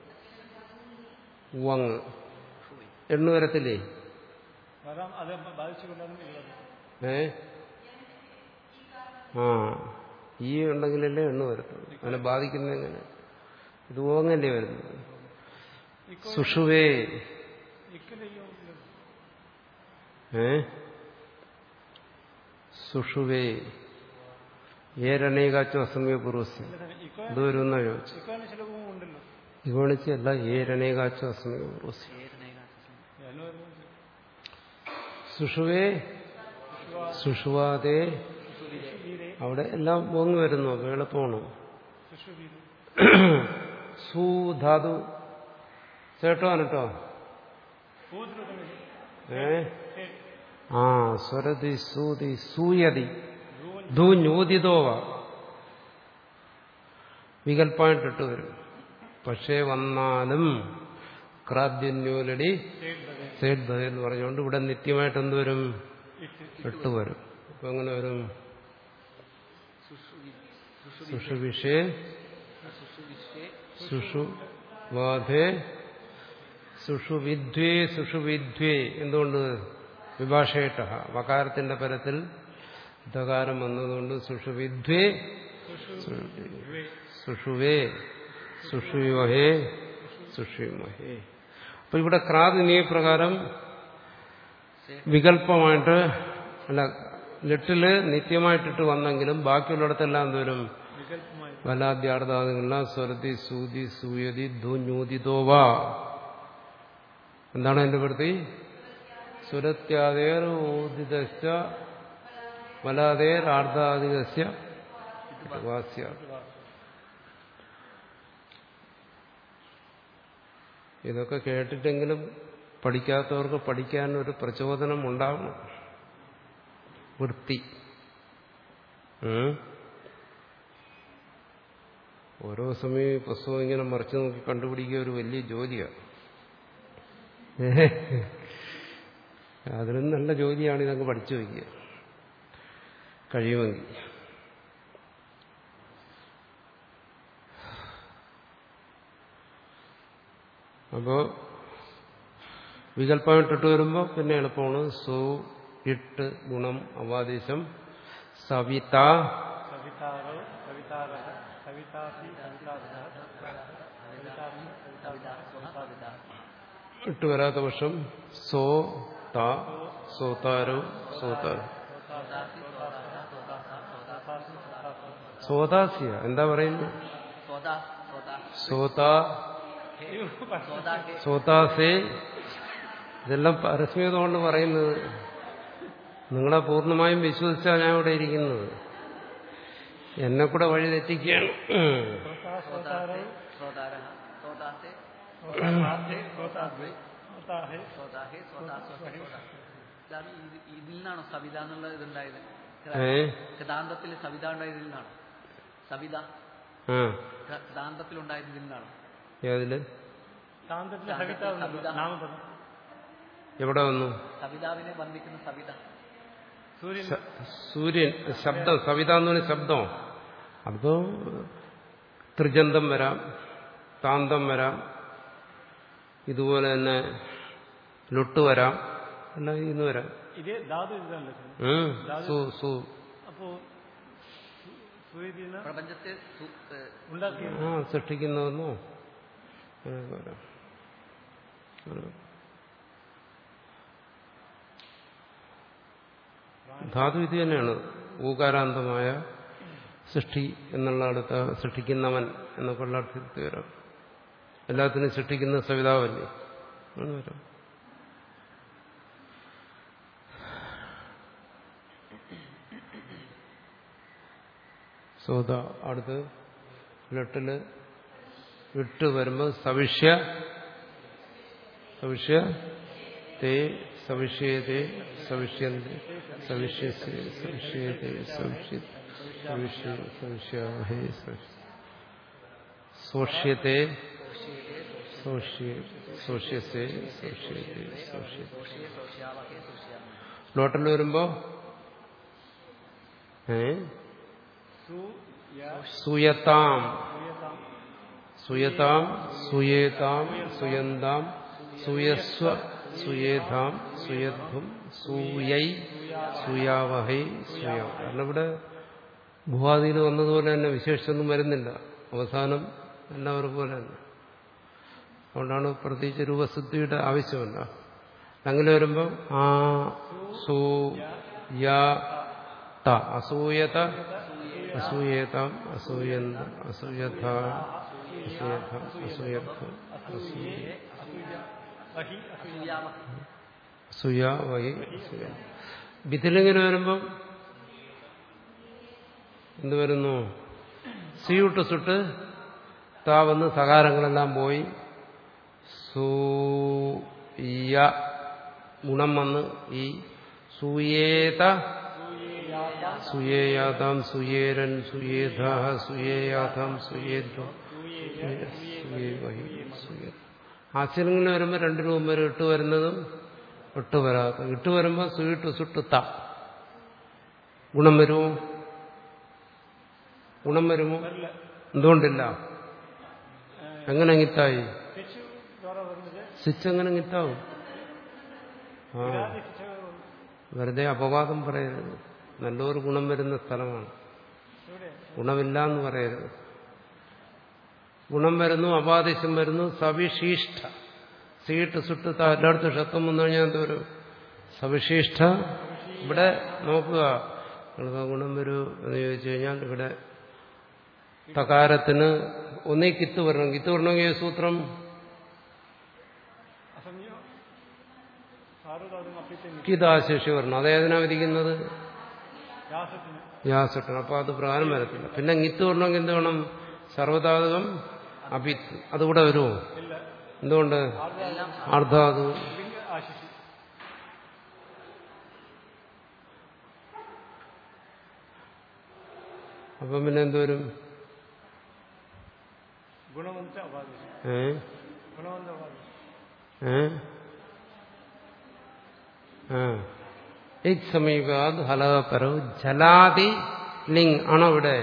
വങ് എണ്ണു വരത്തില്ലേ വരാം അത് ബാധിച്ചുകൊണ്ടാണ് ഉള്ളത് ഏ ആ ഈ ഉണ്ടെങ്കിലല്ലേ എണ്ണ വരത്തുള്ളൂ അങ്ങനെ ബാധിക്കുന്ന എങ്ങനെ ഇത് ഓങ്ങല്ലേ വരുന്നത് സുഷുവേ ഇക്കലയ്യോ ഏ സുഷുവേ ഏരനേകാച്ചോ അസമയ പൂർവസ്യം ഇക്കോ ഇത് വരുമെന്നാ ചോദിച്ചു ഇക്കോന്റെ ചില ഉണ്ടല്ലോ ഇഗോണിച്ച് അല്ല ഏരനേകാച്ചോ അസമയ പൂർവസ്യം എന്ന് പറയുന്നത് സുഷുവേ സുഷുവാതേ സുഷുവീരെ അവിടെ എല്ലാം പോങ്ങി വരുന്നു അപ്പൊ എളുപ്പമാണ് സുഷുവീരെ സുധാതു ചേട്ടോ അനട്ടോ പൂദ്രുതമിതി ഏ ആ സ്വരതി സൂതി സൂയതി ധൂ ന്യൂതിതോവ വികല്പമായിട്ടിട്ട് വരും പക്ഷേ വന്നാലും ക്രാദ്യന്യൂലടി സേഡ് ബദ എന്ന് പറഞ്ഞുകൊണ്ട് ഇവിടെ നിത്യമായിട്ട് എന്ത് വരും ഇട്ട് വരും അപ്പൊ എങ്ങനെ വരും സുഷുവിഷേ സുഷു വാധേ സുഷുവിദ്വേ സുഷുവിദ്വേ എന്തുകൊണ്ട് വിഭാഷയിട്ട വകാരത്തിന്റെ പരത്തിൽ ദകാരം വന്നതുകൊണ്ട് സുഷുവിദ്വേ സുഷുവേ സുഷുയോഹേ സുഷുമഹേ അപ്പൊ ഇവിടെ ക്രാതിനീയ പ്രകാരം വികല്പമായിട്ട് അല്ല ലിട്ടില് നിത്യമായിട്ടിട്ട് വന്നെങ്കിലും ബാക്കിയുള്ളിടത്തെല്ലാം എന്തോരും വികല്പമായി വലാദ്യാർദ്ധാതുകള സ്വരതി സൂതി സൂയതി ധൂന്യൂതിതോവാ എന്താണ് എന്റെ വൃത്തി സുരത്യാദേർ ഊദിതശ്ച വലാദേർ ആർദ്ധാധികസ്യ വാസ്യ ഇതൊക്കെ കേട്ടിട്ടെങ്കിലും പഠിക്കാത്തവർക്ക് പഠിക്കാൻ ഒരു പ്രചോദനം ഉണ്ടാവണം വൃത്തി ഉം. ഓരോ സമയം ഈ പുസ്തകം ഇങ്ങനെ മറിച്ചു നോക്കി കണ്ടുപിടിക്കുക ഒരു വലിയ ജോലിയാണ് അതിലും നല്ല ജോലിയാണ് ഇതങ്ങ് പഠിച്ചു വയ്ക്കുക കഴിയുമെങ്കിൽ അപ്പോ വികല്പമായിട്ടിട്ട് വരുമ്പോൾ പിന്നെ എളുപ്പമാണ് സു ഇട്ട് ഗുണം അവാദേശം സവിത സവിതാരോ സവിതാരः സവിതാസി സവിതാരः സവിതാസി സവിതാരः ഇട്ട് വരാത്ത പക്ഷം സോ ത സോതാരോ സോതാരോ സോതാസിയ എന്താ പറയുന്നത് സ്വതാ സ്വതാ സോതാ സ്വതാ കെ സോതാസേ ഇതെല്ലാം പരസ്മീത കൊണ്ട് പറയുന്നത് നിങ്ങളെ പൂർണ്ണമായും വിശ്വസിച്ചാണ് ഞാൻ ഇവിടെ ഇരിക്കുന്നത് എന്നെ കൂടെ വഴി തെറ്റിക്കുകയാണ് സ്വതാസേ സ്വതാരഃ സ്വതാസേ സ്വതാഹേ സ്വതാഹേ സ്വതാഹേ സ്വതാഹേ സ്വതാസ്വ ഇതാണ് ഇത് ഇതിൽ നിന്നാണോ സവിത എന്നുള്ള ഇതുണ്ടായത് ഏ കൃതാന്തത്തിൽ സവിത ഉണ്ടായത് ഇതിൽ നിന്നാണോ സവിത ആ കൃതാന്തത്തിൽ ഉണ്ടായത് ഇതിൽ നിന്നാണോ ഏതില് താന്തത്തിലെ സവിത ഉണ്ടല്ലോ, നാമപദം എവിടെ വന്നു സവിതാവിനെ വന്ദിക്കുന്ന സവിത സൂര്യൻ സ- സൂര്യൻ ശബ്ദം സവിത എന്ന് പറഞ്ഞ ശബ്ദം അതോ ത്രിജന്തം വരാം താന്തം വരാം ഇതുപോലെ തന്നെ ലുട്ട് വരാം എല്ലാം ഇന്ന് വരാം ഇതേ ധാതു ഇതല്ല സാർ. ഉം. സു സു അപ്പോ സൂര്യന പ്രപഞ്ചത്തെ സു- ഏഹ് ഉണ്ടാക്കിയ ആ സൃഷ്ടിക്കുന്നതെന്നോ അങ്ങനെയൊക്കെ വരാം അങ്ങനെ. ധാതു ഇത് തന്നെയാണ് ഊകാരാന്തമായ സൃഷ്ടി എന്നുള്ള അടുത്ത സൃഷ്ടിക്കുന്നവൻ എന്നൊക്കെ ഉള്ള അർത്ഥത്തിൽ വരാം എല്ലാത്തിനും സൃഷ്ടിക്കുന്ന സവിതാവല്ലേ അങ്ങനെ വരാം സോത അടുത്ത് ലെട്ടില് വിട്ട് വരുമ്പോൾ സവിഷ്യ സവിഷ്യ തേ സവിഷ്യതേ സവിഷ്യന്തി സവിഷ്യസേ സവിഷ്യതേ സവിഷ്യ സവിഷ്യ സവിഷ്യാഹേ സോഷ്യത്തെ സോഷ്യ സോഷ്യസേ സോഷ്യത്തെ സോഷ്യ ലോട്ടിൽ വരുമ്പോ ഏ സുയത്താം സുയതാം സുയേതാം സുയന്താം സുയസ്വ സുയേതാം സുയധ്വം സൂയൈ സുയാവഹൈ സുയാം കാരണം ഇവിടെ ഭൂവാദിയിൽ വന്നതുപോലെ തന്നെ വിശേഷിച്ചൊന്നും വരുന്നില്ല അവസാനം എല്ലാവരും പോലെ തന്നെ അതുകൊണ്ടാണ് പ്രത്യേകിച്ച് രൂപസിദ്ധിയുടെ ആവശ്യമല്ല അങ്ങനെ വരുമ്പോൾ ആ സൂ യ ത അസൂയത അസൂയേതാം അസൂയന്ത അസൂയഥ അസൂയഥം അസൂയത്വം അസൂയ വഹി അസൂയ അസൂയ വഹി അസൂയ വിത്തിലിങ്ങനെ വരുമ്പം എന്ത് വരുന്നു സിയുട്ട് സുട്ട് താ വന്ന് സകാരങ്ങളെല്ലാം പോയി സൂയ ഗുണം വന്ന് ഈ സൂയേത സുയേയാതാം സുയേരൻ സുയേധ സുയേയാതാം സുയേധ്വം ആശ്ചര്യങ്ങൾ വരുമ്പോൾ രണ്ട് രൂപം വരെ ഇട്ട് വരുന്നതും ഇട്ട് വരാത്ത ഇട്ട് വരുമ്പോൾ സുയിട്ട് സുട്ട് ത ഗുണം വരുമോ ഗുണം വരുമോ എന്തുകൊണ്ടില്ല എങ്ങനെ ഗിത്തായി തിരിച്ചു ദ്വാര വരുന്നത് സ്വിച്ച് എങ്ങനെ ഗിത്താവും ആ വെറുതെ അപവാദം പറയരുത് നല്ലൊരു ഗുണം വരുന്ന സ്ഥലമാണ് ഇവിടെ ഗുണമില്ല എന്ന് പറയരുത് ഗുണം വരുന്നു അപാദേശം വരുന്നു സവിശിഷ്ട സീട്ട് സുട്ട് ത എല്ലായിടത്തും ഷത്വം വന്നു കഴിഞ്ഞാൽ എന്ത് വരും സവിശിഷ്ട ഇവിടെ നോക്കുക നിങ്ങൾക്ക് ഗുണം വരൂ എന്ന് ചോദിച്ചു കഴിഞ്ഞാൽ ഇവിടെ തകാരത്തിന് ഒന്നേ കിത്ത് വരണം കിത്ത് വരണമെങ്കിൽ ഏത് സൂത്രം അസംയോ സാറുദാതും അപ്പിത്തിന് കിതാശേഷി വരണം അതേതിനാ വിധിക്കുന്നത് വ്യാസത്തിന് യാസട്ടൻ അപ്പൊ അത് പ്രകാരം വരത്തില്ല പിന്നെ ഗിത്ത് വരണമെങ്കിൽ എന്ത് വേണം സർവധാതുകം അഭിത്ത് അതുകൂടെ വരുമോ ഇല്ല എന്തുകൊണ്ട് അർദ്ധാതു ലിംഗ ആശിഷി അപ്പം പിന്നെ എന്തുവരും ഗുണവന്ത അവാദിഷി ഏ ഗുണവന്ത അവാദിഷി ഏ ആ ഇക് സമീപാത് ഹലപരോ ജലാതി ലിംഗ് ആണോ ഇവിടെ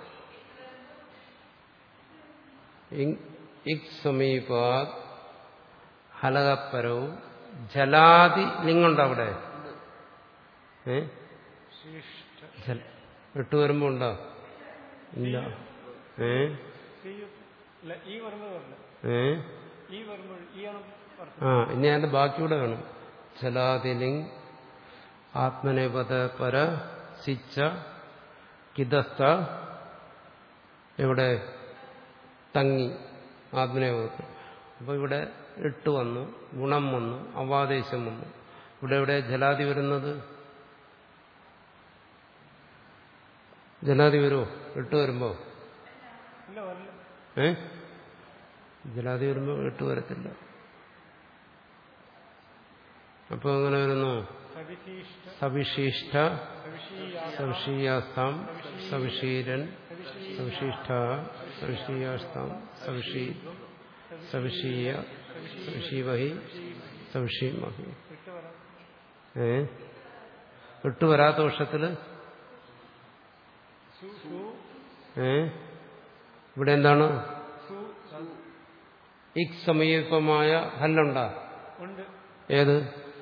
ഇങ്- ഇക് സമീപാത് ഹലകപ്പരോ ജലാതി ലിംഗ് ഉണ്ടോ അവിടെ ഏ ശിഷ്ട ജല ഇട്ട് വരുമ്പോ ഉണ്ടോ ഇല്ല ഏ സിയും ഇല്ല ഈ വരുമ്പോൾ വരില്ല ഏ ഈ വരുമ്പോൾ ഈ ആണ് പറഞ്ഞത് ആ ഇനി അതിന്റെ ബാക്കിയൂടെ വേണം ജലാതിലിംഗ് ആത്മനേപത പര സിച്ച കിതസ്ഥ എവിടെ തങ്ങി ആത്മനേപത്തിൽ അപ്പൊ ഇവിടെ ഇട്ട് വന്നു ഗുണം വന്നു അവാദേശം വന്നു ഇവിടെ എവിടെ ജലാതി വരുന്നത് ജലാതി വരുമോ ഇട്ട് വരുമ്പോ ഇല്ല വരില്ല ഏ ജലാതി വരുമ്പോ ഇട്ട് വരത്തില്ല അപ്പൊ എങ്ങനെ വരുന്നു സവിശിഷ്ട സവിശിഷ്ട സവിശീയ സവിഷീയാസ്താം സവിഷീരൻ സവിശിഷ്ട സവിഷീയാസ്താം സവിഷീ സവിഷീയ സവിഷീവഹി സവിഷീമഹി വിട്ടു വരാം ഏ വിട്ടു വരാത്ത വർഷത്തില് സു സു ഏ ഇവിടെ എന്താണ് സു ഇക് സമീപമായ ഹല്ലുണ്ട ഉണ്ട് ഏത്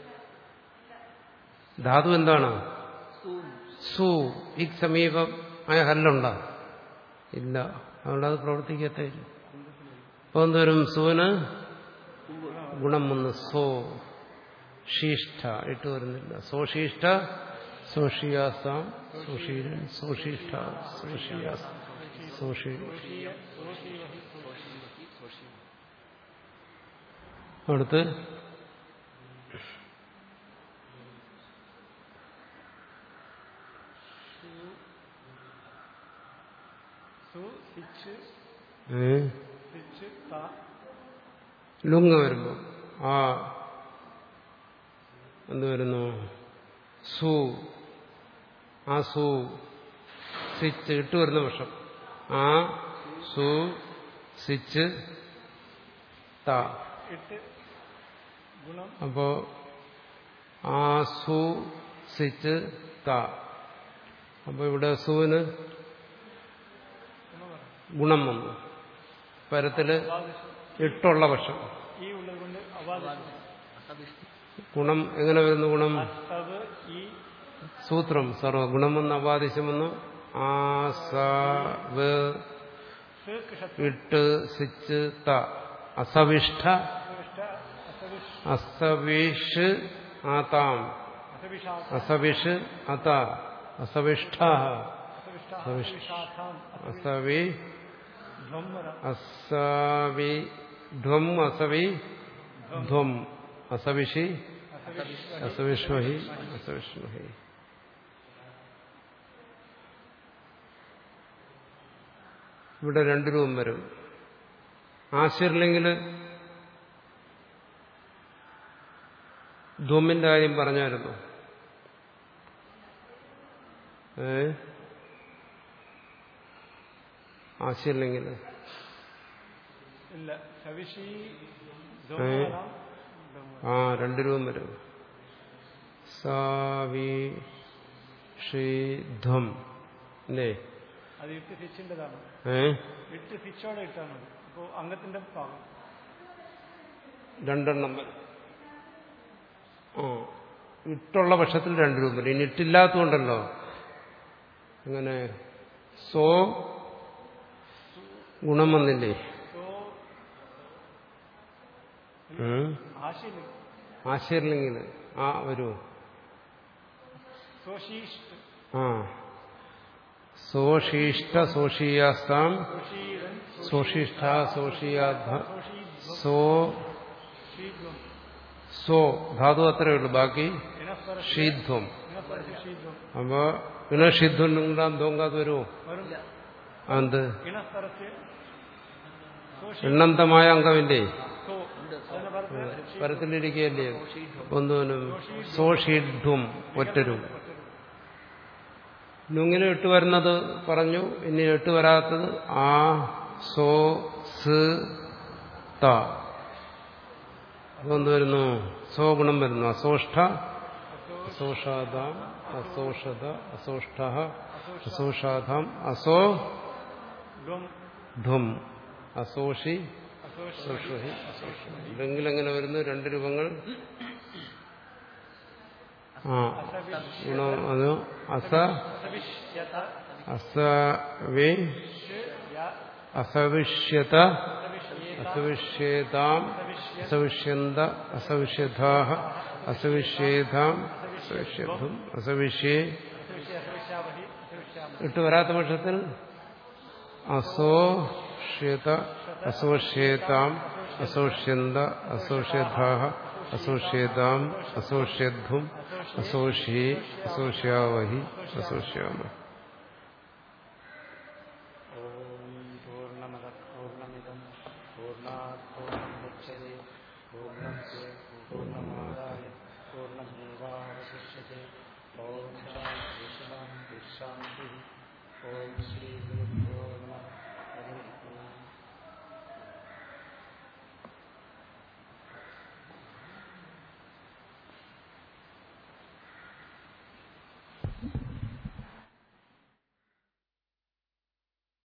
ധാതു എന്താണ് സു ഇക് സമീപമായ ഹല്ലുണ്ട ഇല്ല അതുകൊണ്ട് അത് പ്രവർത്തിക്കത്തേ ഇല്ല അപ്പൊ എന്തോരും സുവിന് ഗുണം വന്ന് സോ ശീഷ്ഠ ഇട്ട് വരുന്നില്ല സോശീഷ്ഠ സോഷിയാസാം സോഷീരൻ സോഷിഷ്ഠ സോഷിയാസ് സോഷി അടുത്ത് സു സിച്ച് ഏ സിച്ച് ത ലുങ്ങ വരുമ്പോ ആ എന്ത് വരുന്നു സു ആ സു സിച്ച് ഇട്ട് വരുന്ന പക്ഷം ആ സു സിച്ച് ത ഇട്ട് ഗുണം അപ്പോ ആ സു സിച്ച് ത അപ്പൊ ഇവിടെ സുവിന് ഗുണം വന്നു പരത്തില് ഇട്ടുള്ള പക്ഷം ഈ ഉള്ളത് കൊണ്ട് അവാദിച്ചു ഗുണം എങ്ങനെ വരുന്നു ഗുണം തവ് ഈ സൂത്രം സർവ ഗുണം വന്ന് അപാദിശം വന്നു ആ സ വ് സ് കൃഷത്ത് ഇട്ട് സിച്ച് ത അസവിഷ്ഠ അസവിഷ്ട അസവിഷ് അസവിഷ് ആതാം അസവിഷാ അസവിഷ് അത അസവിഷ്ഠ അസവിഷ്ഠ അസവിഷ്ടാം അസവി ധ്വംവര അസവി ധ്വം അസവി ധ്വം അസവിഷി അസവിഷ്മഹി അസവിഷ്മഹി ഇവിടെ രണ്ടു രൂപം വരും ആശീർലിംഗിൽ ധ്വമിന്റെ കാര്യം പറഞ്ഞായിരുന്നു ഏ ആശീർലിംഗിൽ ഇല്ല സവിഷി ധ്വംവര ആ രണ്ടു രൂപം വരും സാവി ഷീധ്വം അല്ലേ അത് ഇട്ട് ഫിച്ചിൻ്റെതാണ് ഏ ഇട്ട് ഫിച്ചോടെ ഇട്ടാണ് മതി അപ്പോൾ അംഗത്തിന്റെ ഭാഗം രണ്ടെണ്ണം വരും ആ ഇട്ടുള്ള പക്ഷത്തിൽ രണ്ടു രൂപ വരും ഇനി ഇട്ടില്ലാത്തതുകൊണ്ടല്ലോ അങ്ങനെ സോ ഗുണം വന്നില്ലേ സോ ഉം. ആശയില്ല ആശീർലിംഗിൽ ആ വരൂ സോഷീഷ്ട് ആ സോഷീഷ്ട സോഷീയാസ്താം സോഷീരൻ സോഷിഷ്ഠ സോഷിയാധ സോ ഷീധ്വം സോ ധാതു അത്രയേ ഉള്ളൂ ബാക്കി ഇനസ്പര ഷീധ്വം ഇനസ്പരസ് ഷീധ്വം അപ്പോ ഇണഷിധ്വം ഉണ്ടാൻ തോങ്കാതെ വരുമോ വരും എന്ത് ഇനസ്പരസ് സോഷി എണ്ണന്തമായ അംഗമില്ലേ സോ അതിന്റെ പരത്ത് പരത്തിലിരിക്കുകയല്ലേ ഒന്നിനും സോഷീഡ്വം ഒറ്റരും ഇങ്ങനെ ഇട്ട് വരുന്നത് പറഞ്ഞു ഇനി ഇട്ട് വരാത്തത് ആ സോ സ് ത അതൊന്ന് വരുന്നു സോ ഗുണം വരുന്നു അസോഷ്ഠ അസോഷാദാം അസോഷത അസോഷ്ഠ അസോഷാധാം അസോ ധ്വം ധ്വം അസോഷി അസോഷ അസോഷി ഇതെങ്കിൽ എങ്ങനെ വരുന്നു രണ്ട് രൂപങ്ങൾ ആ ഗുണം അത് അസ അസവിഷ്യത അസവി യ അസവിഷ്യത അസവിഷ്യേതാം അസവിഷ്യന്ത അസവിഷ്യഥാ അസവിഷ്യേതാം അസവിഷ്യധം അസവിഷ്യേ അസവിഷ്യ അസവിഷ്യാവഹി അസവിഷ്യാമ ഇട്ട് വരാത്ത പക്ഷത്തിൽ അസോഷ്യത അസോഷ്യേതാം അസോഷ്യന്ത അസോഷ്യഥാ അസോഷ്യേതാം അസോഷ്യധ്വം അസോഷ്യേ അസോഷ്യാവഹി അസോഷ്യാമ ഓം പൂർണ്ണമദ പൂർണ്ണമിദം പൂർണ്ണാത് പൂർണ്ണമുദച്യത്തെ പൂർണ്ണസ്യ പൂർണ്ണമാദായ പൂർണ്ണമേവാവശിഷ്യത്തെ ഓം ശാന്തി ശാന്തി ശാന്തി ഓം ശ്രീ ഗുരു